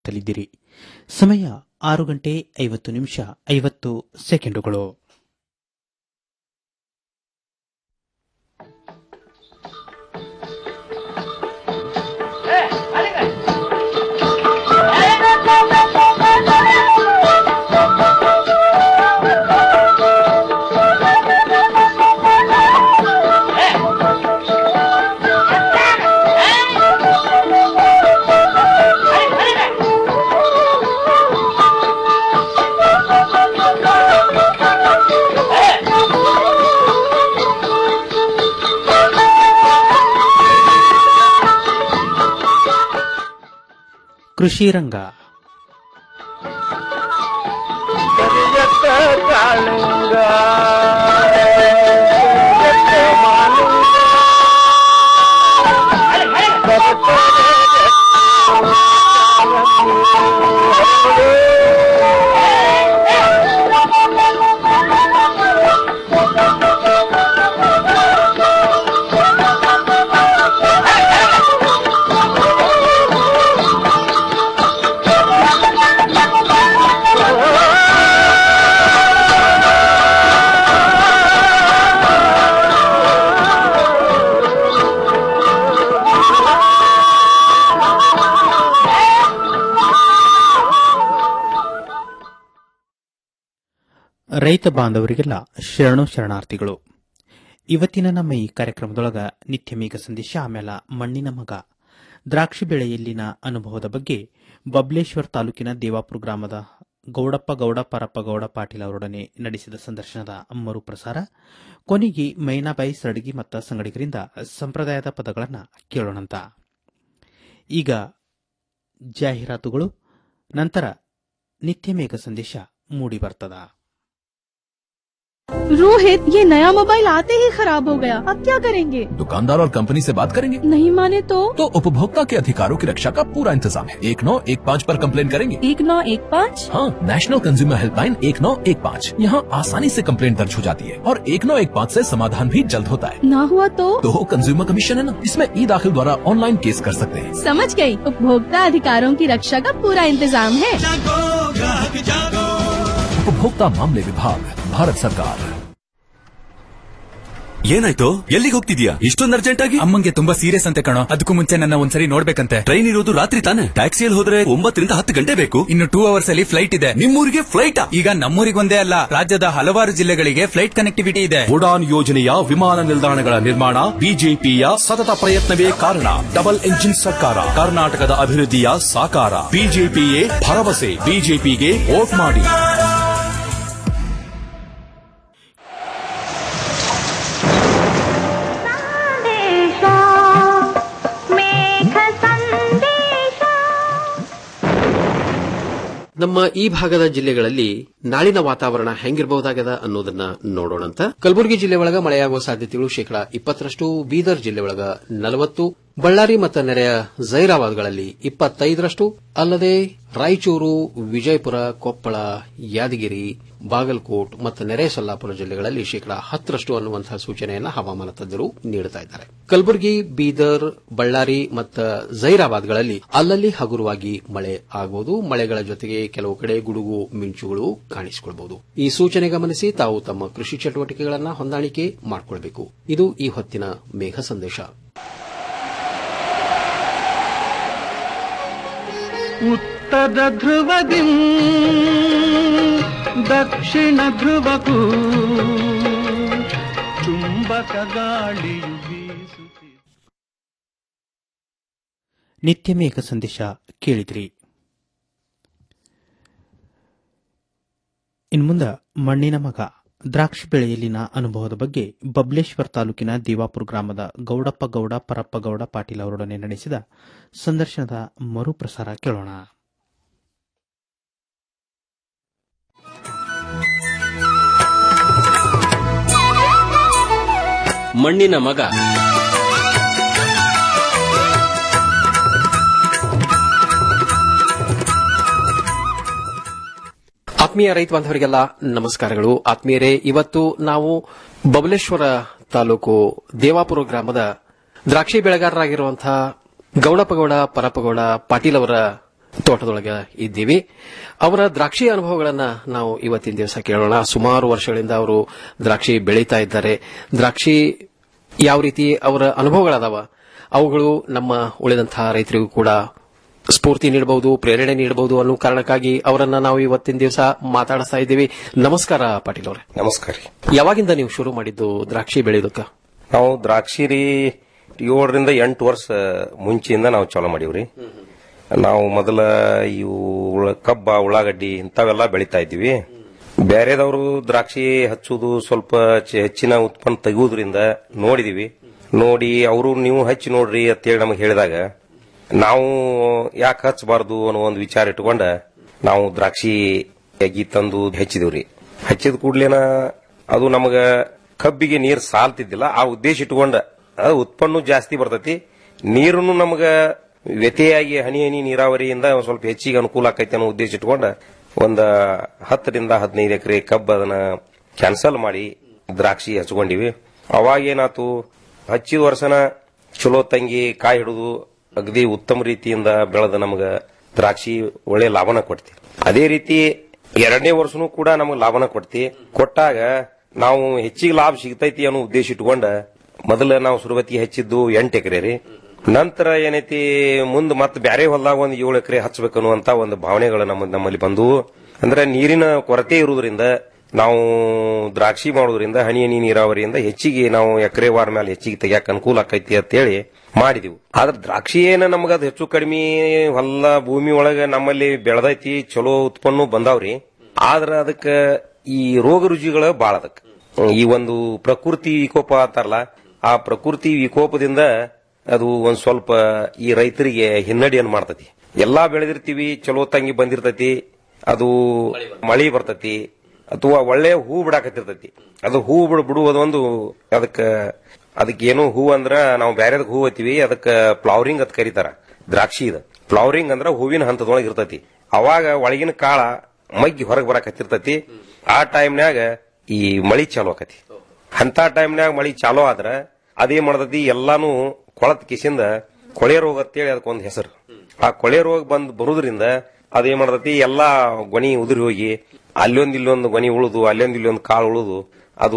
ತಲಿದ್ದಿರಿ ಸಮಯ ಆರು ಗಂಟೆ ಐವತ್ತು ನಿಮಿಷ ಐವತ್ತು ಸೆಕೆಂಡುಗಳು ಕೃಷಿ ರಂಗ ಕರಿಯತ್ತ ಕಾಳಿಂಗ ಕರಿಯತ್ತ ಮಾಲಿಂಗ ರೈತ ಬಾಂಧವರಿಗೆಲ್ಲ ಶರಣು ಶರಣಾರ್ಥಿಗಳು ಇವತ್ತಿನ ನಮ್ಮ ಈ ಕಾರ್ಯಕ್ರಮದೊಳಗ ನಿತ್ಯ ಮೇಘ ಸಂದೇಶ ಆಮೇಲೆ ಮಣ್ಣಿನ ಮಗ ದ್ರಾಕ್ಷಿ ಬೆಳೆಯಲ್ಲಿನ ಅನುಭವದ ಬಗ್ಗೆ ಬಬ್ಲೇಶ್ವರ್ ತಾಲೂಕಿನ ದೇವಾಪುರ ಗ್ರಾಮದ ಗೌಡಪ್ಪ ಗೌಡ ಪರಪ್ಪ ಗೌಡ ಪಾಟೀಲ್ ಅವರೊಡನೆ ನಡೆಸಿದ ಸಂದರ್ಶನದ ಮರುಪ್ರಸಾರ ಕೊನೆಗೆ ಮೈನಾಬಾಯಿ ಸರಡಗಿ ಮತ್ತು ಸಂಗಡಿಗರಿಂದ ಸಂಪ್ರದಾಯದ ಪದಗಳನ್ನು ಕೇಳೋಣಂತ ಈಗ ಜಾಹೀರಾತುಗಳು ನಂತರ ನಿತ್ಯ ಮೇಘ ಸಂದೇಶ ಮೂಡಿ ಬರ್ತದ रोहित ये नया मोबाइल आते ही खराब हो गया अब क्या करेंगे दुकानदार और कंपनी से बात करेंगे नहीं माने तो तो उपभोक्ता के अधिकारों की रक्षा का पूरा इंतजाम है एक नौ एक पाँच पर कंप्लेन करेंगे एक नौ एक पाँच हाँ नेशनल कंज्यूमर हेल्पलाइन एक नौ एक पाँच यहाँ आसानी से कंप्लेन दर्ज हो जाती है और एक नौ एक पाँच ऐसी समाधान भी जल्द होता है ना हुआ तो तो कंज्यूमर कमीशन है ना इसमें ई दाखिल द्वारा ऑनलाइन केस कर सकते हैं समझ गई उपभोक्ता अधिकारों की रक्षा का पूरा इंतजाम है उपभोक्ता मामले विभाग भारत सरकार ಏನಾಯ್ತು ಎಲ್ಲಿಗೆ ಹೋಗ್ತಿದ್ಯಾ ಇಷ್ಟೊಂದು ಅರ್ಜೆಂಟ್ ಆಗಿ ಅಮ್ಮಂಗೆ ತುಂಬಾ ಸೀರಿಯಸ್ ಅಂತೆ ಕಣೋ ಅದಕ್ಕೂ ಮುಂಚೆ ನನ್ನ ಒಂದ್ಸರಿ ನೋಡ್ಬೇಕಂತೆ ಟ್ರೈನ್ ಇರೋದು ರಾತ್ರಿ ತಾನೆ ಟ್ಯಾಕ್ಸಿಯಲ್ಲಿ ಹೋದ್ರೆ ಒಂಬತ್ತರಿಂದ ಹತ್ತು ಗಂಟೆ ಬೇಕು ಇನ್ನು ಟೂ ಅವರ್ಸ್ ಅಲ್ಲಿ ಫ್ಲೈಟ್ ಇದೆ ನಿಮ್ಮೂರಿಗೆ ಫ್ಲೈಟ್ ಈಗ ನಮ್ಮೂರಿಗೊಂದೇ ಅಲ್ಲ ರಾಜ್ಯದ ಹಲವಾರು ಜಿಲ್ಲೆಗಳಿಗೆ ಫ್ಲೈಟ್ ಕನೆಕ್ಟಿವಿಟಿ ಇದೆ ಉಡಾನ್ ಯೋಜನೆಯ ವಿಮಾನ ನಿಲ್ದಾಣಗಳ ನಿರ್ಮಾಣ ಬಿಜೆಪಿಯ ಸತತ ಪ್ರಯತ್ನವೇ ಕಾರಣ ಡಬಲ್ ಎಂಜಿನ್ ಸರ್ಕಾರ ಕರ್ನಾಟಕದ ಅಭಿವೃದ್ಧಿಯ ಸಾಕಾರ ಬಿಜೆಪಿಯೇ ಭರವಸೆ ಬಿಜೆಪಿಗೆ ವೋಟ್ ಮಾಡಿ ನಮ್ಮ ಈ ಭಾಗದ ಜಿಲ್ಲೆಗಳಲ್ಲಿ ನಾಳಿನ ವಾತಾವರಣ ಹೆಂಗಿರಬಹುದಾಗದ ಅನ್ನೋದನ್ನ ನೋಡೋಣಂತ ಕಲಬುರಗಿ ಜಿಲ್ಲೆ ಒಳಗ ಮಳೆಯಾಗುವ ಸಾಧ್ಯತೆಗಳು ಶೇಕಡಾ ಇಪ್ಪತ್ತರಷ್ಟು ಬೀದರ್ ಜಿಲ್ಲೆ ಒಳಗ ನಲವತ್ತು ಬಳ್ಳಾರಿ ಮತ್ತು ನೆರೆಯ ಜೈರಾಬಾದ್ಗಳಲ್ಲಿ ಇಪ್ಪತ್ತೈದರಷ್ಟು ಅಲ್ಲದೆ ರಾಯಚೂರು ವಿಜಯಪುರ ಕೊಪ್ಪಳ ಯಾದಗಿರಿ ಬಾಗಲಕೋಟ್ ಮತ್ತು ನೆರೆ ಸೊಲ್ಲಾಪುರ ಜಿಲ್ಲೆಗಳಲ್ಲಿ ಶೇಕಡಾ ಹತ್ತರಷ್ಟು ಅನ್ನುವಂತಹ ಸೂಚನೆಯನ್ನ ಹವಾಮಾನ ತಜ್ಞರು ನೀಡುತ್ತಾ ಇದ್ದಾರೆ ಕಲಬುರಗಿ ಬೀದರ್ ಬಳ್ಳಾರಿ ಮತ್ತು ಜೈರಾಬಾದ್ಗಳಲ್ಲಿ ಅಲ್ಲಲ್ಲಿ ಹಗುರವಾಗಿ ಮಳೆ ಆಗಬಹುದು ಮಳೆಗಳ ಜೊತೆಗೆ ಕೆಲವು ಕಡೆ ಗುಡುಗು ಮಿಂಚುಗಳು ಕಾಣಿಸಿಕೊಳ್ಳಬಹುದು ಈ ಸೂಚನೆ ಗಮನಿಸಿ ತಾವು ತಮ್ಮ ಕೃಷಿ ಚಟುವಟಿಕೆಗಳನ್ನು ಹೊಂದಾಣಿಕೆ ಮಾಡಿಕೊಳ್ಳಬೇಕು ಇದು ಈ ಹೊತ್ತಿನ ಮೇಘ ಸಂದೇಶ ಉತ್ತರ ಧ್ರುವದಿ ದಕ್ಷಿಣ ಧ್ರುವಕ್ಕೂ ಚುಂಬಕ ಗಾಳಿಯು ಬೀಸುತ್ತಿದೆ ನಿತ್ಯ ಮೇಘ ಸಂದೇಶ ಕೇಳಿದ್ರಿ ಇನ್ನು ಮುಂದ ಮಣ್ಣಿನ ಮಗ ದ್ರಾಕ್ಷಿ ಬೆಳೆಯಲ್ಲಿನ ಅನುಭವದ ಬಗ್ಗೆ ಬಬ್ಲೇಶ್ವರ್ ತಾಲೂಕಿನ ದೇವಾಪುರ ಗ್ರಾಮದ ಗೌಡಪ್ಪ ಗೌಡ ಪರಪ್ಪ ಗೌಡ ಪಾಟೀಲ್ ಅವರೊಡನೆ ನಡೆಸಿದ ಸಂದರ್ಶನದ ಮರುಪ್ರಸಾರ ಕೇಳೋಣ ಮಣ್ಣಿನ ಮಗ ಆತ್ಮೀಯ ರೈತ ಬಾಂಧವರಿಗೆಲ್ಲ ನಮಸ್ಕಾರಗಳು ಆತ್ಮೀಯರೇ ಇವತ್ತು ನಾವು ಬಬಲೇಶ್ವರ ತಾಲೂಕು ದೇವಾಪುರ ಗ್ರಾಮದ ದ್ರಾಕ್ಷಿ ಬೆಳೆಗಾರರಾಗಿರುವಂತಹ ಗೌಡಪ್ಪಗೌಡ ಪರಪ್ಪಗೌಡ ಪಾಟೀಲ್ ಅವರ ತೋಟದೊಳಗ ಇದ್ದೀವಿ ಅವರ ದ್ರಾಕ್ಷಿ ಅನುಭವಗಳನ್ನ ನಾವು ಇವತ್ತಿನ ದಿವಸ ಕೇಳೋಣ ಸುಮಾರು ವರ್ಷಗಳಿಂದ ಅವರು ದ್ರಾಕ್ಷಿ ಬೆಳೀತಾ ಇದ್ದಾರೆ ದ್ರಾಕ್ಷಿ ಯಾವ ರೀತಿ ಅವರ ಅನುಭವಗಳದಾವ ಅವುಗಳು ನಮ್ಮ ಉಳಿದಂತಹ ರೈತರಿಗೂ ಕೂಡ ಸ್ಫೂರ್ತಿ ನೀಡಬಹುದು ಪ್ರೇರಣೆ ನೀಡಬಹುದು ಅನ್ನೋ ಕಾರಣಕ್ಕಾಗಿ ಅವರನ್ನ ನಾವು ಇವತ್ತಿನ ದಿವಸ ಮಾತಾಡಿಸ್ತಾ ಇದ್ದೀವಿ ನಮಸ್ಕಾರ ಪಾಟೀಲ್ ಅವರೇ ನಮಸ್ಕಾರ ರೀ ಯಾವಾಗಿಂದ ನೀವು ಶುರು ಮಾಡಿದ್ದು ದ್ರಾಕ್ಷಿ ಬೆಳೆಯೋದಕ್ಕ ನಾವು ದ್ರಾಕ್ಷಿ ರೀ ಏಳರಿಂದ ಎಂಟು ವರ್ಷ ಮುಂಚೆಯಿಂದ ನಾವು ಚಾಲೂ ಮಾಡೀವ್ರಿ ನಾವು ಮೊದಲ ಇವು ಉಳ- ಕಬ್ಬ ಉಳ್ಳಾಗಡ್ಡಿ ಇಂಥವೆಲ್ಲ ಬೆಳಿತಾ ಇದ್ದೀವಿ ಬೇರೆದವರು ದ್ರಾಕ್ಷಿ ಹಚ್ಚುವುದು ಸ್ವಲ್ಪ ಚೆ- ಹೆಚ್ಚಿನ ಉತ್ಪನ್ನ ತೆಗುವುದರಿಂದ ನೋಡಿದೀವಿ ನೋಡಿ ಅವರು ನೀವು ಹಚ್ಚಿ ನೋಡ್ರಿ ಅಂತೇಳಿ ನಮಗೆ ಹೇಳಿದಾಗ ನಾವು ಯಾಕೆ ಹಚ್ಚಬಾರ್ದು ಅನ್ನೋ ಒಂದು ವಿಚಾರ ಇಟ್ಕೊಂಡ ನಾವು ದ್ರಾಕ್ಷಿ ಎಗಿ ತಂದು ಹಚ್ಚಿದಿವ್ರಿ ಹಚ್ಚಿದ ಕೂಡ್ಲೇನ ಅದು ನಮಗ ಕಬ್ಬಿಗೆ ನೀರು ಸಾಲ್ತಿದ್ದಿಲ್ಲ ಆ ಉದ್ದೇಶ ಇಟ್ಕೊಂಡ ಅದು ಉತ್ಪನ್ನ ಜಾಸ್ತಿ ಬರ್ತೈತಿ ನೀರನ್ನು ನಮಗ ವ್ಯತೆಯಾಗಿ ಹನಿ ಹನಿ ನೀರಾವರಿಯಿಂದ ಒಂದ್ ಸ್ವಲ್ಪ ಹೆಚ್ಚಿಗೆ ಅನುಕೂಲ ಆಕೈತಿ ಅನ್ನೋ ಉದ್ದೇಶ ಇಟ್ಕೊಂಡ ಒಂದ ಹತ್ತರಿಂದ ಹದಿನೈದು ಎಕರೆ ಕಬ್ಬು ಅದನ್ನ ಕ್ಯಾನ್ಸಲ್ ಮಾಡಿ ದ್ರಾಕ್ಷಿ ಹಚ್ಕೊಂಡಿವಿ ಅವಾಗ ಏನಾತು ಹಚ್ಚಿದ ವರ್ಷನ ಚಲೋ ತಂಗಿ ಕಾಯಿ ಹಿಡಿದು ಅಗದಿ ಉತ್ತಮ ರೀತಿಯಿಂದ ಬೆಳೆದ ನಮಗ ದ್ರಾಕ್ಷಿ ಒಳ್ಳೆ ಲಾಭನ ಕೊಡ್ತಿ ಅದೇ ರೀತಿ ಎರಡನೇ ವರ್ಷನೂ ಕೂಡ ನಮಗೆ ಲಾಭನ ಕೊಡ್ತಿ ಕೊಟ್ಟಾಗ ನಾವು ಹೆಚ್ಚಿಗೆ ಲಾಭ ಸಿಗ್ತೈತಿ ಅನ್ನೋ ಉದ್ದೇಶ ಇಟ್ಕೊಂಡ ಮೊದಲ ನಾವು ಸುರುವತಿ ಹಚ್ಚಿದ್ದು ಎಂಟು ಎಕರೆ ರೀ ನಂತರ ಏನೈತಿ ಮುಂದ್ ಮತ್ತೆ ಬ್ಯಾರೆ ಹೊಲದಾಗ ಒಂದು ಏಳು ಎಕರೆ ಹಚ್ಚಬೇಕನ್ನುವಂತ ಒಂದು ಭಾವನೆಗಳು ನಮ್ಮ ನಮ್ಮಲ್ಲಿ ಬಂದವು ಅಂದ್ರೆ ನೀರಿನ ಕೊರತೆ ಇರುವುದರಿಂದ ನಾವು ದ್ರಾಕ್ಷಿ ಮಾಡೋದ್ರಿಂದ ಹನಿ ಹನಿ ನೀರಾವರಿಯಿಂದ ಹೆಚ್ಚಿಗೆ ನಾವು ಎಕರೆ ವಾರ ಮೇಲೆ ಹೆಚ್ಚಿಗೆ ತೆಗಿಯಕ್ ಅನುಕೂಲ ಆಕೈತಿ ಅಂತೇಳಿ ಮಾಡಿದೆವು ಆದ್ರೆ ದ್ರಾಕ್ಷಿ ಏನ ನಮಗ ಅದು ಹೆಚ್ಚು ಕಡಿಮೆ ಹೊಲ ಭೂಮಿ ಒಳಗ ನಮ್ಮಲ್ಲಿ ಬೆಳೆದೈತಿ ಚಲೋ ಉತ್ಪನ್ನ ಬಂದಾವ್ರಿ ಆದ್ರ ಅದಕ್ಕ ಈ ರೋಗ ರುಜಿಗಳ ಬಾಳ ಅದಕ್ಕೆ ಈ ಒಂದು ಪ್ರಕೃತಿ ವಿಕೋಪ ಅಂತಾರಲ್ಲ ಆ ಪ್ರಕೃತಿ ವಿಕೋಪದಿಂದ ಅದು ಒಂದ್ ಸ್ವಲ್ಪ ಈ ರೈತರಿಗೆ ಹಿನ್ನಡಿಯನ್ನು ಮಾಡ್ತತಿ ಎಲ್ಲಾ ಬೆಳೆದಿರ್ತೀವಿ ಚಲೋ ತಂಗಿ ಬಂದಿರ್ತೈತಿ ಅದು ಮಳಿ ಬರ್ತತಿ ಅಥವಾ ಒಳ್ಳೆ ಹೂ ಬಿಡಾಕತ್ತಿರ್ತೈತಿ ಅದು ಹೂ ಬಿಡ್ ಬಿಡುವುದು ಒಂದು ಅದಕ್ಕ ಅದಕ್ಕೆ ಏನು ಹೂ ಅಂದ್ರ ನಾವು ಬ್ಯಾರೆದ ಹೂ ಹತ್ತೀವಿ ಅದಕ್ಕ ಫ್ಲವರಿಂಗ್ ಅಂತ ಕರೀತಾರ ದ್ರಾಕ್ಷಿ ಇದು ಫ್ಲವರಿಂಗ್ ಅಂದ್ರ ಹೂವಿನ ಹಂತದೊಳಗೆ ಇರ್ತೈತಿ ಅವಾಗ ಒಳಗಿನ ಕಾಳ ಮಗ್ಗಿ ಹೊರಗೆ ಬರಾಕತ್ತಿರ್ತೈತಿ ಆ ಟೈಮ್ನ್ಯಾಗ ಈ ಮಳಿ ಚಾಲು ಆಕತಿ ಅಂತ ಟೈಮ್ನ್ಯಾಗ ಮಳಿ ಚಾಲು ಆದ್ರ ಅದೇ ಮಾಡ್ತತಿ ಎಲ್ಲಾನು ಕೊಳತ್ ಕಿಸಿಂದ ಕೊಳೆ ರೋಗ ಅಂತೇಳಿ ಅದಕ್ಕೊಂದು ಹೆಸರು ಆ ಕೊಳೆ ರೋಗ ಬಂದ್ ಬರುವುದರಿಂದ ಅದೇನ್ ಮಾಡ್ತತಿ ಎಲ್ಲಾ ಗೊನಿ ಉದುರಿ ಹೋಗಿ ಅಲ್ಲೊಂದ್ ಇಲ್ಲೊಂದು ಗೊನಿ ಉಳುದು ಅಲ್ಲೊಂದ್ ಇಲ್ಲೊಂದು ಕಾಳು ಉಳುದು ಅದು